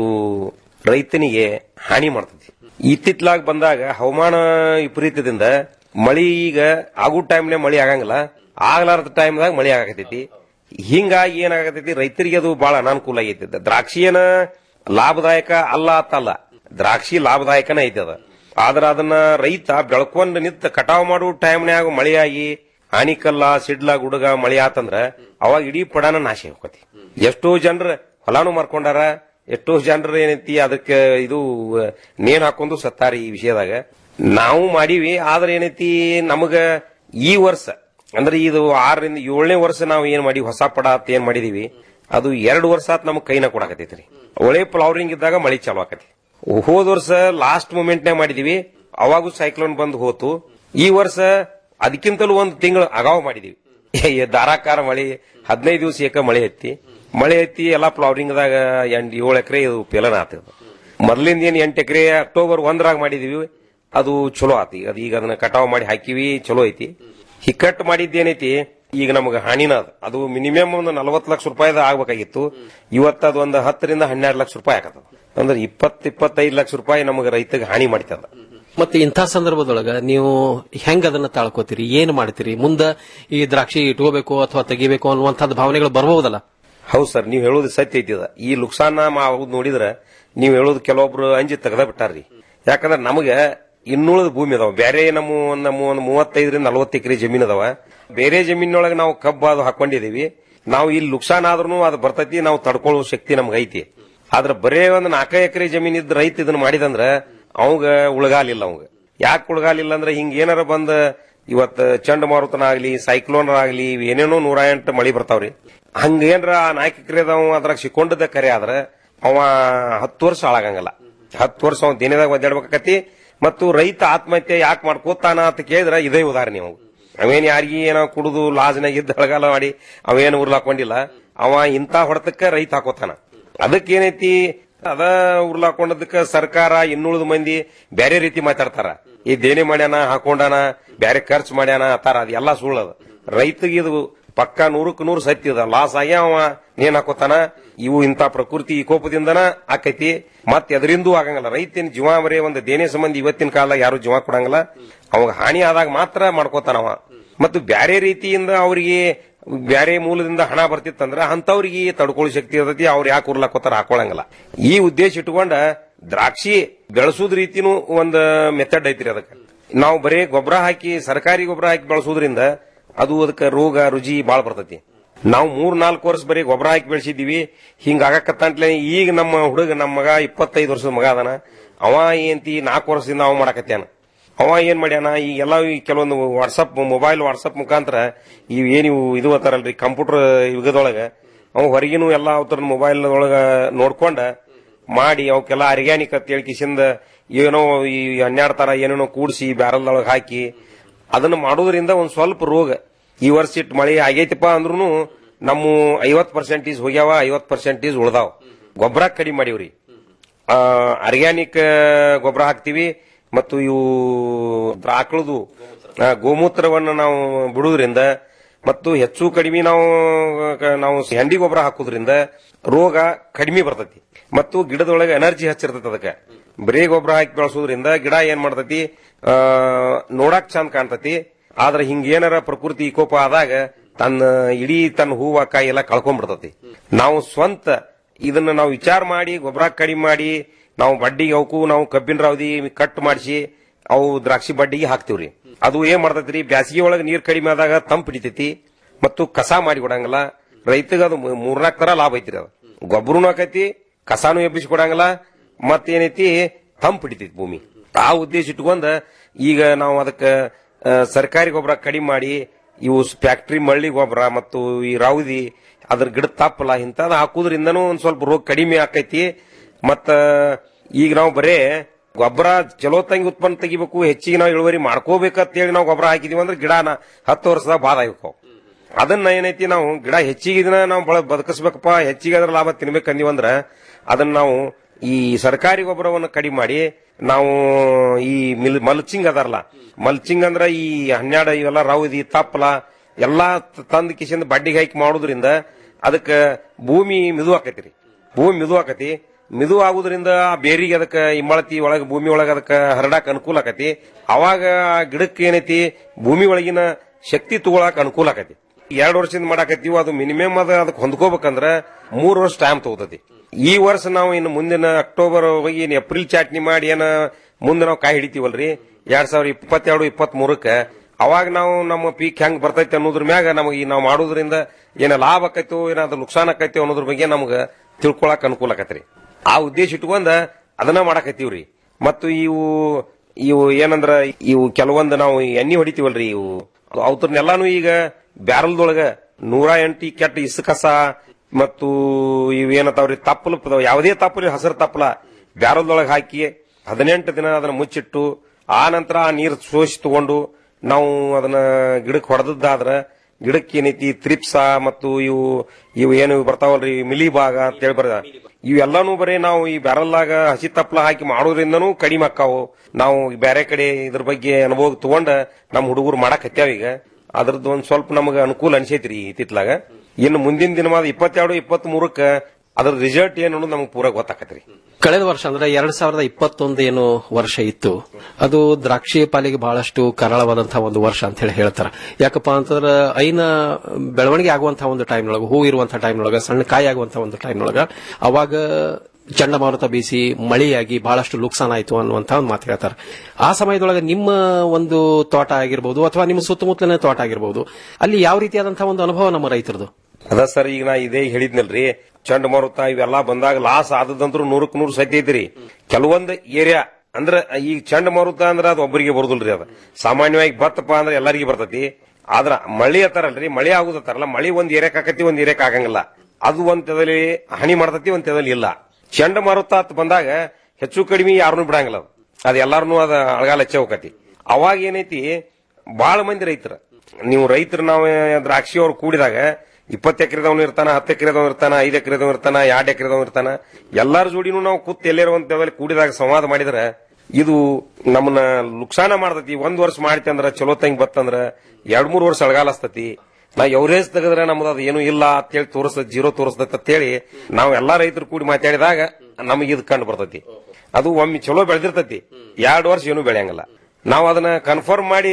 ರೈತನಿಗೆ ಹಾನಿ ಮಾಡ್ತತಿ ಇತ್ತಿತ್ಲಾಗ ಬಂದಾಗ ಹವಾಮಾನ ವಿಪರೀತದಿಂದ ಮಳಿ ಈಗ ಆಗೋ ಟೈಮ್ನೇ ಮಳಿ ಆಗಂಗಿಲ್ಲ ಆಗ್ಲಾರ್ದ ಟೈಮ್ದಾಗ ಮಳಿ ಆಗತೈತಿ ಹಿಂಗಾಗಿ ಏನಾಗತೈತಿ ರೈತರಿಗೆ ಅದು ಬಹಳ ಅನಾನುಕೂಲ ಆಗೈತಿ ದ್ರಾಕ್ಷಿ ಏನ ಲಾಭದಾಯಕ ಅಲ್ಲ ಅಂತಲ್ಲ ದ್ರಾಕ್ಷಿ ಲಾಭದಾಯಕನೇ ಐತಿ ಅದ ಆದ್ರ ಅದನ್ನ ರೈತ ಬೆಳ್ಕೊಂಡ್ ನಿಂತ ಕಟಾವ್ ಮಾಡೋ ಟೈಮ್ನ್ಯಾಗ ಮಳೆಯಾಗಿ ಹಾನಿಕಲ್ಲ ಸಿಡ್ಲ ಗುಡುಗ ಮಳಿ ಆತಂದ್ರ ಅವಾಗ ಇಡೀ ಪಡಾನ ನಾಶ ಹೋಗತಿ ಎಷ್ಟೋ ಜನರ ಹೊಲಾನು ಮಾರ್ಕೊಂಡಾರ ಎಷ್ಟೋ ಜನರು ಏನೈತಿ ಅದಕ್ಕೆ ಇದು ನೇಣ್ ಹಾಕೊಂಡು ಸತ್ತಾರ ಈ ವಿಷಯದಾಗ ನಾವು ಮಾಡೀವಿ ಆದ್ರೆ ಏನೈತಿ ನಮಗ ಈ ವರ್ಷ ಅಂದ್ರೆ ಇದು ಆರರಿಂದ ಏಳನೇ ವರ್ಷ ನಾವು ಏನ್ ಮಾಡಿ ಹೊಸ ಪಡ ಅಂತ ಏನ್ ಮಾಡಿದೀವಿ ಅದು ಎರಡು ವರ್ಷ ಆತ್ ನಮಗ್ ಕೈನ ಕೊಡಾಕತೈತ್ರಿ ಒಳ್ಳೆ ಫ್ಲವರಿಂಗ್ ಇದ್ದಾಗ ಮಳಿ ಚಾಲು ಆಕತಿ ಹೋದ ವರ್ಷ ಲಾಸ್ಟ್ ಮೂಮೆಂಟ್ನಾಗ ಮಾಡಿದೀವಿ ಅವಾಗೂ ಸೈಕ್ಲೋನ್ ಬಂದು ಹೋತು ಈ ವರ್ಷ ಅದಕ್ಕಿಂತಲೂ ಒಂದು ತಿಂಗಳು ಅಗಾವ್ ಮಾಡಿದೀವಿ ಈ ಧಾರಾಕಾರ ಮಳಿ ಹದಿನೈದು ದಿವಸ ಏಕ ಮಳೆ ಎತ್ತಿ ಮಳೆ ಎತ್ತಿ ಎಲ್ಲಾ ಫ್ಲವರಿಂಗ್ದಾಗ ಎಂಟ್ ಏಳು ಎಕರೆ ಇದು ಫೇಲನ ಆತದ ಮೊದಲಿಂದ ಏನ್ ಎಂಟು ಎಕರೆ ಅಕ್ಟೋಬರ್ ಒಂದರಾಗ ಮಾಡಿದೀವಿ ಅದು ಚಲೋ ಆತಿ ಅದು ಈಗ ಅದನ್ನ ಕಟಾವ್ ಮಾಡಿ ಹಾಕಿವಿ ಚಲೋ ಐತಿ ಹಿಕ್ಕಟ್ಟು ಮಾಡಿದ್ದೇನೈತಿ ಈಗ ನಮಗೆ ಹಾನಿನ ಅದ ಅದು ಮಿನಿಮಮ್ ಒಂದು ನಲವತ್ತು ಲಕ್ಷ ರೂಪಾಯಿದ ಆಗ್ಬೇಕಾಗಿತ್ತು ಇವತ್ತು ಅದು ಒಂದು ಹತ್ತರಿಂದ ಹನ್ನೆರಡು ಲಕ್ಷ ರೂಪಾಯಿ ಆಗತ್ತದ ಅಂದ್ರೆ ಇಪ್ಪತ್ತು ಇಪ್ಪತ್ತೈದು ಲಕ್ಷ ರೂಪಾಯಿ ನಮಗೆ ರೈತಗೆ ಹಾನಿ ಮಾಡ್ತದ ಮತ್ತೆ ಇಂಥ ಸಂದರ್ಭದೊಳಗ ನೀವು ಹೆಂಗ್ ಅದನ್ನ ತಾಳ್ಕೋತೀರಿ ಏನ್ ಮಾಡ್ತೀರಿ ಮುಂದ ಈ ದ್ರಾಕ್ಷಿ ಇಟ್ಕೋಬೇಕು ಅಥವಾ ತೆಗಿಬೇಕು ಅನ್ನುವಂಥದ್ದು ಭಾವನೆಗಳು ಬರಬಹುದಲ್ಲ ಹೌದು ಸರ್ ನೀವು ಹೇಳೋದು ಸತ್ಯ ಐತಿದ ಈ ಲುಕ್ಸಾನ ಮಾಡೋದು ನೋಡಿದ್ರ ನೀವು ಹೇಳೋದು ಕೆಲವೊಬ್ರು ಅಂಜಿ ತೆಗದ ಬಿಟ್ಟಾರ್ರಿ ಯಾಕಂದ್ರೆ ನಮಗೆ ಇನ್ನುಳಿದ ಭೂಮಿ ಅದಾವ ಬೇರೆ ನಮ್ಮ ನಮ್ಮ ಒಂದು ಮೂವತ್ತೈದರಿಂದ ನಲವತ್ತು ಎಕರೆ ಜಮೀನ್ ಅದಾವ ಬೇರೆ ಜಮೀನೊಳಗೆ ನಾವು ಕಬ್ಬು ಅದು ಹಾಕೊಂಡಿದೀವಿ ನಾವು ಇಲ್ಲಿ ಲುಕ್ಸಾನ್ ಆದ್ರೂ ಅದು ಬರ್ತೈತಿ ನಾವು ತಡ್ಕೊಳ್ಳೋ ಶಕ್ತಿ ನಮ್ಗೆ ಐತಿ ಆದ್ರೆ ಬರೇ ಒಂದು ನಾಲ್ಕ ಎಕರೆ ಜಮೀನ್ ಇದ್ದ ರೈತ ಇದನ್ನ ಮಾಡಿದಂದ್ರ ಅವಂಗ ಉಳಗಾಲಿಲ್ಲ ಅವಂಗ ಯಾಕೆ ಉಳಗಾಲಿಲ್ಲ ಅಂದ್ರೆ ಹಿಂಗ ಏನಾರ ಬಂದ ಇವತ್ತು ಚಂಡಮಾರುತನ ಆಗ್ಲಿ ಸೈಕ್ಲೋನ್ ಆಗ್ಲಿ ಇವ್ ಏನೇನೋ ನೂರ ಎಂಟು ಮಳಿ ಬರ್ತಾವ್ರಿ ಹಂಗ ಏನ್ರ ಆ ನಾಲ್ಕು ಎಕರೆದವ ಅದ್ರಾಗ ಸಿಕ್ಕೊಂಡಿದ್ದ ಕರೆ ಆದ್ರ ಅವ ಹತ್ತು ವರ್ಷ ಹಾಳಾಗಂಗಲ್ಲ ಹತ್ತು ವರ್ಷ ಅವ ದಿನದಾಗ ಒದ್ದಾಡ್ಬೇಕಾಕತಿ ಮತ್ತು ರೈತ ಆತ್ಮಹತ್ಯೆ ಯಾಕೆ ಮಾಡ್ಕೋತಾನ ಅಂತ ಕೇಳಿದ್ರ ಇದೇ ಉದಾಹರಣೆ ಅವು ಅವೇನ್ ಯಾರಿಗಿ ಏನೋ ಕುಡಿದು ಲಾಜ್ನಾಗ ಇದ್ದ ಹಳಗಾಲ ಮಾಡಿ ಅವೇನು ಉರ್ಲಾಕೊಂಡಿಲ್ಲ ಅವ ಇಂಥ ಹೊಡೆತಕ್ಕ ರೈತ ಹಾಕೋತಾನ ಅದಕ್ಕೇನೈತಿ ಅದ ಉರ್ಲಾಕೊಂಡದಕ್ಕ ಸರ್ಕಾರ ಇನ್ನುಳಿದ ಮಂದಿ ಬೇರೆ ರೀತಿ ಮಾತಾಡ್ತಾರ ಈ ದೇನೆ ಮಾಡ್ಯಾನ ಹಾಕೊಂಡಾನ ಬೇರೆ ಖರ್ಚು ಮಾಡ್ಯಾನ ಅತ್ತಾರ ಅದೆಲ್ಲ ಸುಳ್ಳದ ರೈತಗೆ ಇದು ಪಕ್ಕ ನೂರಕ್ಕೆ ನೂರು ಸತ್ಯ ಅದ ಲಾಸ್ ಆಗಿ ಅವ ನೇನ್ ಹಾಕೋತಾನ ಇವು ಇಂತ ಪ್ರಕೃತಿ ವಿಕೋಪದಿಂದನ ಆಕೈತಿ ಮತ್ ಎದರಿಂದೂ ಆಗಂಗಿಲ್ಲ ರೈತನ ಜೀವ ಬರೇ ಒಂದು ದೇನೆ ಸಂಬಂಧ ಇವತ್ತಿನ ಕಾಲ ಯಾರು ಜೀವ ಕೊಡಂಗಿಲ್ಲ ಅವಾಗ ಹಾನಿ ಆದಾಗ ಮಾತ್ರ ಮಾಡ್ಕೋತಾನ ಅವ ಮತ್ತು ಬ್ಯಾರೆ ರೀತಿಯಿಂದ ಅವರಿಗೆ ಬ್ಯಾರೆ ಮೂಲದಿಂದ ಹಣ ಬರ್ತಿತ್ತಂದ್ರ ಅಂತವ್ರಿಗೆ ತಡ್ಕೊಳ್ಳೋ ಶಕ್ತಿ ಇರ್ತೈತಿ ಅವ್ರು ಯಾಕೆ ಉರ್ಲಾಕೋತಾರ ಹಾಕೊಳಂಗಿಲ್ಲ ಈ ಉದ್ದೇಶ ಇಟ್ಕೊಂಡ ದ್ರಾಕ್ಷಿ ಬೆಳೆಸೋದ್ ರೀತಿನೂ ಒಂದ್ ಮೆಥಡ್ ಐತ್ರಿ ಅದಕ್ಕೆ ನಾವು ಬರೇ ಗೊಬ್ಬರ ಹಾಕಿ ಸರ್ಕಾರಿ ಗೊಬ್ಬರ ಹಾಕಿ ಬೆಳೆಸೋದ್ರಿಂದ ಅದು ಅದಕ್ಕೆ ರೋಗ ರುಜಿ ಬಾಳ ಬರ್ತೈತಿ ನಾವು ಮೂರ್ ನಾಲ್ಕು ವರ್ಷ ಬರೀ ಗೊಬ್ಬರ ಹಾಕಿ ಬೆಳೆಸಿದೀವಿ ಹಿಂಗ ಆಗಕತ್ತಂಟ್ಲೆ ಈಗ ನಮ್ಮ ಹುಡುಗ ನಮ್ಮ ಮಗ ಇಪ್ಪತ್ತೈದು ವರ್ಷದ ಮಗ ಅದಾನ ಅವ ಏನಂತಿ ನಾಲ್ಕು ವರ್ಷದಿಂದ ಅವ ಮಾಡಕತ್ಯಾನ ಅವ ಏನ್ ಮಾಡ್ಯಾನ ಈ ಎಲ್ಲ ಈ ಕೆಲವೊಂದು ವಾಟ್ಸಪ್ ಮೊಬೈಲ್ ವಾಟ್ಸಪ್ ಮುಖಾಂತರ ಇವ್ ಏನ್ ಇವು ಇದು ಅತ್ತಾರಲ್ರಿ ಕಂಪ್ಯೂಟರ್ ಯುಗದೊಳಗ ಅವ ಹೊರಗಿನೂ ಎಲ್ಲ ಅವತರ ಮೊಬೈಲ್ ಒಳಗ ನೋಡ್ಕೊಂಡ ಮಾಡಿ ಅವಕ್ಕೆಲ್ಲ ಆರ್ಗ್ಯಾನಿಕ್ ಅಂತ ಹೇಳಿ ಕಿಸಿಂದ ಏನೋ ಈ ಹನ್ನೆರಡು ತರ ಏನೇನೋ ಕೂಡಿಸಿ ಬ್ಯಾರಲ್ದೊಳಗೆ ಹಾಕಿ ಅದನ್ನ ಮಾಡೋದ್ರಿಂದ ಒಂದ್ ಸ್ವಲ್ಪ ರೋಗ ಈ ವರ್ಷ ಇಟ್ಟು ಮಳೆ ಆಗೈತಿಪ್ಪ ಅಂದ್ರೂ ನಮ್ಮ ಐವತ್ ಪರ್ಸೆಂಟೇಜ್ ಹೋಗ್ಯಾವ ಐವತ್ ಪರ್ಸೆಂಟೇಜ್ ಉಳ್ದಾವ್ ಗೊಬ್ಬರ ಕಡಿಮೆ ಮಾಡಿವ್ರಿ ಆರ್ಗ್ಯಾನಿಕ್ ಗೊಬ್ಬರ ಹಾಕ್ತಿವಿ ಮತ್ತು ಇವು ಆಕಳದು ಆ, ಗೋಮೂತ್ರವನ್ನು ನಾವು ಬಿಡುವುದರಿಂದ ಮತ್ತು ಹೆಚ್ಚು ಕಡಿಮೆ ನಾವು ಕ- ನಾವು ಹೆಂಡಿ ಗೊಬ್ಬರ ಹಾಕೋದ್ರಿಂದ ರೋಗ ಕಡಿಮೆ ಬರ್ತೈತಿ ಮತ್ತು ಗಿಡದೊಳಗೆ ಎನರ್ಜಿ ಹಚ್ಚಿರ್ತೈತಿ ಅದಕ್ಕೆ ಬರೀ ಗೊಬ್ಬರ ಹಾಕಿ ಬೆಳೆಸೋದ್ರಿಂದ ಗಿಡ ಏನ್ ಮಾಡ್ತೈತಿ ಆ, ನೋಡಕ್ ಚಂದ ಕಾಣ್ತೈತಿ ಆದ್ರೆ ಹಿಂಗ ಏನಾರ ಪ್ರಕೃತಿ ವಿಕೋಪ ಆದಾಗ ತನ್ನ ಇಡೀ ತನ್ನ ಹೂವ ಕಾಯಿ ಎಲ್ಲ ಕಳ್ಕೊಂಡ್ಬಿಡ್ತೈತಿ ನಾವು ಸ್ವಂತ ಇದನ್ನ ನಾವು ವಿಚಾರ ಮಾಡಿ ಗೊಬ್ಬರ ಕಡಿಮೆ ಮಾಡಿ ನಾವು ಬಡ್ಡಿಗೆ ಅವಕ್ಕೂ ನಾವು ಕಬ್ಬಿನ ರಾವದಿ ಕಟ್ ಮಾಡಿಸಿ ಅವು ದ್ರಾಕ್ಷಿ ಬಡ್ಡಿಗೆ ಹಾಕ್ತಿವ್ರಿ ಅದು ಏನ್ ಮಾಡ್ತೈತ್ರಿ ಬ್ಯಾಸಿಗೆ ಒಳಗೆ ನೀರ್ ಕಡಿಮೆ ಆದಾಗ ತಂಪ್ ಹಿಡಿತೈತಿ ಮತ್ತು ಕಸ ಮಾಡಿ ಕೊಡಂಗಿಲ್ಲ ರೈತಗ ಅದು ಮೂ- ಮೂರ್ನಾಲ್ಕು ತರ ಲಾಭ ಐತ್ರಿ ಅದು ಗೊಬ್ಬರನು ಆಕೈತಿ ಕಸಾನು ಎಬ್ಬಿಸಿ ಕೊಡಂಗಿಲ್ಲ ಮತ್ತೇನೈತಿ ತಂಪ್ ಹಿಡಿತೈತಿ ಭೂಮಿ ಆ ಉದ್ದೇಶ ಇಟ್ಕೊಂಡ ಈಗ ನಾವು ಅದಕ್ಕೆ ಆ, ಸರ್ಕಾರಿ ಗೊಬ್ಬರ ಕಡಿಮೆ ಮಾಡಿ ಇವು ಫ್ಯಾಕ್ಟ್ರಿ ಮಳ್ಳಿ ಗೊಬ್ಬರ ಮತ್ತು ಈ ರಾವುದಿ ಅದ್ರ ಗಿಡ ತಪ್ಪಲ ಇಂಥದ್ದು ಹಾಕುದ್ರಿಂದನೂ ಒಂದ್ ಸ್ವಲ್ಪ ರೋಗ ಕಡಿಮೆ ಆಕೈತಿ ಮತ್ತ ಈಗ ನಾವು ಬರೇ ಗೊಬ್ಬರ ಚಲೋ ತಂಗಿ ಉತ್ಪನ್ನ ತೆಗಿಬೇಕು ಹೆಚ್ಚಿಗೆ ನಾವು ಇಳುವರಿ ಮಾಡ್ಕೋಬೇಕಂತ ಹೇಳಿ ನಾವು ಗೊಬ್ಬರ ಹಾಕಿದೀವಿ ಅಂದ್ರೆ ಗಿಡನ ಹತ್ತು ವರ್ಷದಾಗ ಬಾದ ಆಗ್ಬೇಕು ಅದನ್ನ ಏನೈತಿ ನಾವು ಗಿಡ ಹೆಚ್ಚಿಗೆ ಇದನ್ನ ನಾವು ಬಳ ಬದುಕಿಸ್ಬೇಕಪ್ಪ ಹೆಚ್ಚಿಗೆ ಅದ್ರ ಲಾಭ ತಿನ್ಬೇಕಂದೀವಂದ್ರ ಅದನ್ನ ನಾವು ಈ ಸರ್ಕಾರಿ ಗೊಬ್ಬರವನ್ನು ಕಡಿಮೆ ಮಾಡಿ ನಾವು ಈ ಮಿಲ್ ಮಲ್ಚಿಂಗ್ ಅದಾರಲ್ಲ ಮಲ್ಚಿಂಗ್ ಅಂದ್ರ ಈ ಹನ್ನೆರಡು ಇವೆಲ್ಲ ರೌದಿ ತಪ್ಪಲ ಎಲ್ಲಾ ತಂದ್ ಕಿಸಿಂದ ಬಡ್ಡಿಗೆ ಹಾಕಿ ಮಾಡೋದ್ರಿಂದ ಅದಕ್ಕೆ ಭೂಮಿ ಮಿದು ಆಕೈತಿ ಭೂಮಿ ಮಿದು ಆಕತಿ ಮಿದು ಆಗುದ್ರಿಂದ ಆ ಬೇರಿಗೆ ಅದಕ್ಕೆ ಇಮ್ಮಳತಿ ಒಳಗ ಭೂಮಿ ಒಳಗ ಅದಕ್ಕೆ ಹರಡಾಕ ಅನುಕೂಲ ಆಕತಿ ಅವಾಗ ಆ ಗಿಡಕ್ಕೆ ಏನೈತಿ ಭೂಮಿ ಒಳಗಿನ ಶಕ್ತಿ ತಗೊಳಕ್ ಅನುಕೂಲ ಆಕತಿ ಎರಡು ವರ್ಷದಿಂದ ಮಾಡಾಕತ್ತೀವಿ ಅದು ಮಿನಿಮಮ್ ಅದ ಅದಕ್ಕೆ ಹೊಂದ್ಕೋಬೇಕಂದ್ರ ಮೂರು ವರ್ಷ ಟೈಮ್ ತಗೋತತಿ ಈ ವರ್ಷ ನಾವು ಇನ್ನು ಮುಂದಿನ ಅಕ್ಟೋಬರ್ ಹೋಗಿ ಇನ್ನು ಏಪ್ರಿಲ್ ಚಾಟ್ನಿ ಮಾಡಿ ಏನ ಮುಂದೆ ನಾವು ಕಾಯಿ ಹಿಡಿತೀವಲ್ರಿ ಎರಡ್ ಸಾವಿರದ ಇಪ್ಪತ್ತೆರಡು ಇಪ್ಪತ್ತ್ ಮೂರಕ್ಕೆ ಅವಾಗ ನಾವು ನಮ್ಮ ಪೀಕ್ ಹೆಂಗ್ ಬರ್ತೈತೆ ಅನ್ನೋದ್ರ ಮ್ಯಾಗ ನಮಗೆ ನಾವು ಮಾಡೋದ್ರಿಂದ ಏನ ಲಾಭ ಆಕೈತೋ ಏನಾದ್ರು ನುಕ್ಸಾನ್ ಆಕೈತೋ ಅನ್ನೋದ್ರ ಬಗ್ಗೆ ನಮ್ಗ ತಿಳ್ಕೊಳಕ್ ಅನುಕೂಲ ಆಕತ್ರಿ ಆ ಉದ್ದೇಶ ಇಟ್ಕೊಂಡ ಅದನ್ನ ಮಾಡಾಕತ್ತೀವ್ರಿ ಮತ್ತು ಇವು ಇವು ಏನಂದ್ರ ಇವು ಕೆಲವೊಂದು ನಾವು ಎಣ್ಣೆ ಹೊಡಿತೀವಲ್ರಿ ಇವು ಅವತ್ರನ್ನೆಲ್ಲಾನು ಈಗ ಬ್ಯಾರಲ್ದೊಳಗ ನೂರ ಎಂಟಿ ಕೆಟ್ಟ ಇಸುಕಸ ಮತ್ತು ಇವು ಏನತಾವ್ರಿ ತಪ್ಪಲು ಪದ- ಯಾವುದೇ ತಪ್ಪಲು ಹಸಿರು ತಪ್ಪಲ ಬ್ಯಾರಲ್ದೊಳಗೆ ಹಾಕಿ ಹದಿನೆಂಟು ದಿನ ಅದನ್ನ ಮುಚ್ಚಿಟ್ಟು ಆ ನಂತರ ಆ ನೀರು ಸೋಸಿ ತಗೊಂಡು ನಾವು ಅದನ್ನ ಗಿಡಕ್ಕೆ ಹೊಡೆದದ್ದಾದ್ರ ಗಿಡಕ್ಕೆ ಏನೈತಿ ತ್ರಿಪ್ಸ ಮತ್ತು ಇವು ಇವು ಏನು ಬರ್ತಾವಲ್ರಿ ಮಿಲಿ ಭಾಗ ಅಂತ ಹೇಳಿ ಬರದ ಇವೆಲ್ಲಾನು ಬರೀ ನಾವು ಈ ಬ್ಯಾರಲ್ದಾಗ ಹಸಿ ತಪ್ಪಲ ಹಾಕಿ ಮಾಡೋದ್ರಿಂದನೂ ಕಡಿಮೆ ಆಕ್ಕಾವು ನಾವು ಬೇರೆ ಕಡೆ ಇದ್ರ ಬಗ್ಗೆ ಅನುಭವ ತಗೊಂಡ ನಮ್ಮ ಹುಡುಗರು ಮಾಡಕ್ ಹತ್ಯಾವ ಈಗ ಅದ್ರದ್ದು ಒಂದ್ ಸ್ವಲ್ಪ ನಮಗೆ ಅನುಕೂಲ ಅನ್ಸೈತ್ರಿ ಇತ್ತಿತ್ಲಾಗ ಇನ್ನು ಮುಂದಿನ ದಿನವಾದ ಇಪ್ಪತ್ತೆರಡು ಇಪ್ಪತ್ತ್ ಮೂರಕ್ಕ ಅದ್ರ ರಿಸಲ್ಟ್ ಏನು ಅನ್ನೋದು ನಮ್ಗೆ ಪೂರ ಗೊತ್ತಾಕತ್ರಿ ಕಳೆದ ವರ್ಷ ಅಂದ್ರೆ ಎರಡ್ ಸಾವಿರದ ಇಪ್ಪತ್ತೊಂದು ಏನು ವರ್ಷ ಇತ್ತು ಅದು ದ್ರಾಕ್ಷಿ ಪಾಲಿಗೆ ಬಹಳಷ್ಟು ಕರಾಳವಾದಂತಹ ಒಂದು ವರ್ಷ ಅಂತ ಹೇಳಿ ಹೇಳ್ತಾರೆ ಯಾಕಪ್ಪ ಅಂತಂದ್ರೆ ಐನ ಬೆಳವಣಿಗೆ ಆಗುವಂತಹ ಒಂದು ಟೈಮ್ನೊಳಗೆ ಹೂ ಇರುವಂತಹ ಟೈಮ್ನೊಳಗ ಸಣ್ಣ ಕಾಯಿ ಆಗುವಂತಹ ಒಂದು ಟೈಮ್ನೊಳಗ ಅವಾಗ ಚಂಡಮಾರುತ ಬೀಸಿ ಮಳೆಯಾಗಿ ಬಹಳಷ್ಟು ನುಕ್ಸಾನ ಆಯಿತು ಅನ್ನುವಂತ ಒಂದು ಮಾತು ಹೇಳ್ತಾರೆ ಆ ಸಮಯದೊಳಗೆ ನಿಮ್ಮ ಒಂದು ತೋಟ ಆಗಿರ್ಬೋದು ಅಥವಾ ನಿಮ್ಮ ಸುತ್ತಮುತ್ತಲಿನ ತೋಟ ಆಗಿರ್ಬೋದು ಅಲ್ಲಿ ಯಾವ ರೀತಿಯಾದಂತಹ ಒಂದು ಅನುಭವ ನಮ್ಮ ರೈತರದು ಅದ ಸರ್ ಈಗ ನಾ ಇದೇ ಹೇಳಿದ್ನಲ್ರಿ ಚಂಡಮಾರುತ ಇವೆಲ್ಲಾ ಬಂದಾಗ ಲಾಸ್ ಆದದಂತ್ರು ನೂರಕ್ ನೂರು ಸತ್ಯ ಐತ್ರಿ ಕೆಲವೊಂದು ಏರಿಯಾ ಅಂದ್ರ ಈಗ ಚಂಡಮಾರುತ ಅಂದ್ರ ಅದು ಒಬ್ಬರಿಗೆ ಬರುದಿಲ್ರಿ ಅದ ಸಾಮಾನ್ಯವಾಗಿ ಬತ್ತಪ್ಪ ಅಂದ್ರೆ ಎಲ್ಲರಿಗೂ ಬರ್ತೈತಿ ಆದ್ರ ಮಳಿ ಅತ್ತಾರಲ್ರಿ ಮಳಿ ಆಗುದತ್ತಾರಲ್ಲ ಮಳಿ ಒಂದ್ ಏರಿಯಾಕ್ ಆಕತಿ ಒಂದ್ ಏರಿಯಾಕ್ ಆಗಂಗಿಲ್ಲ ಅದು ಒಂದ್ ತೆದಲ್ಲಿ ಹನಿ ಮಾಡ್ತತಿ ಒಂದ್ ತೆದಲ್ಲಿ ಇಲ್ಲ ಚಂಡಮಾರುತ ಅಂತ ಬಂದಾಗ ಹೆಚ್ಚು ಕಡಿಮೆ ಯಾರನ್ನೂ ಬಿಡಂಗಿಲ್ಲ ಅದು ಅದ್ ಎಲ್ಲಾರನು ಅದ ಅಳಗಾಲ ಹಚ್ಚೆ ಹೋಗತಿ ಅವಾಗ ಏನೈತಿ ಬಾಳ ಮಂದಿ ರೈತರ ನೀವು ರೈತರು ನಾವು ದ್ರಾಕ್ಷಿ ಅವ್ರು ಕೂಡಿದಾಗ ಇಪ್ಪತ್ತು ಎಕರೆದವನು ಇರ್ತಾನ ಹತ್ತು ಎಕರೆದವನು ಇರ್ತಾನ ಐದು ಎಕರೆದವನು ಇರ್ತಾನ ಎರಡು ಎಕರೆದವನು ಇರ್ತಾನ ಎಲ್ಲಾರ ಜೋಡಿನೂ ನಾವು ಕೂತ್ ಎಲ್ಲೇರೋ ಅಂತ ಕೂಡಿದಾಗ ಸಂವಾದ ಮಾಡಿದ್ರೆ ಇದು ನಮ್ಮನ್ನ ನುಕ್ಸಾನ ಮಾಡ್ತತಿ ಒಂದ್ ವರ್ಷ ಮಾಡ್ತಿ ಅಂದ್ರ ಚಲೋ ತಂಗ್ ಬತ್ತಂದ್ರ ಎರಡ್ ಮೂರ್ ವರ್ಷ ಅಳಗಾಲಸ್ತತಿ ನಾ ಎವರೇಜ್ ತೆಗೆದ್ರೆ ನಮ್ದು ಅದು ಏನು ಇಲ್ಲ ಅಂತೇಳಿ ತೋರಿಸ್ತತಿ ಜೀರೋ ತೋರಿಸ್ತತಿ ಅಂತೇಳಿ ನಾವು ಎಲ್ಲಾ ರೈತರು ಕೂಡಿ ಮಾತಾಡಿದಾಗ ನಮಗೆ ಇದು ಕಂಡು ಬರ್ತೈತಿ ಅದು ಒಮ್ಮೆ ಚಲೋ ಬೆಳೆದಿರ್ತೈತಿ ಎರಡ್ ವರ್ಷ ಏನು ಬೆಳೆಯಂಗಿಲ್ಲ ನಾವು ಅದನ್ನ ಕನ್ಫರ್ಮ್ ಮಾಡಿ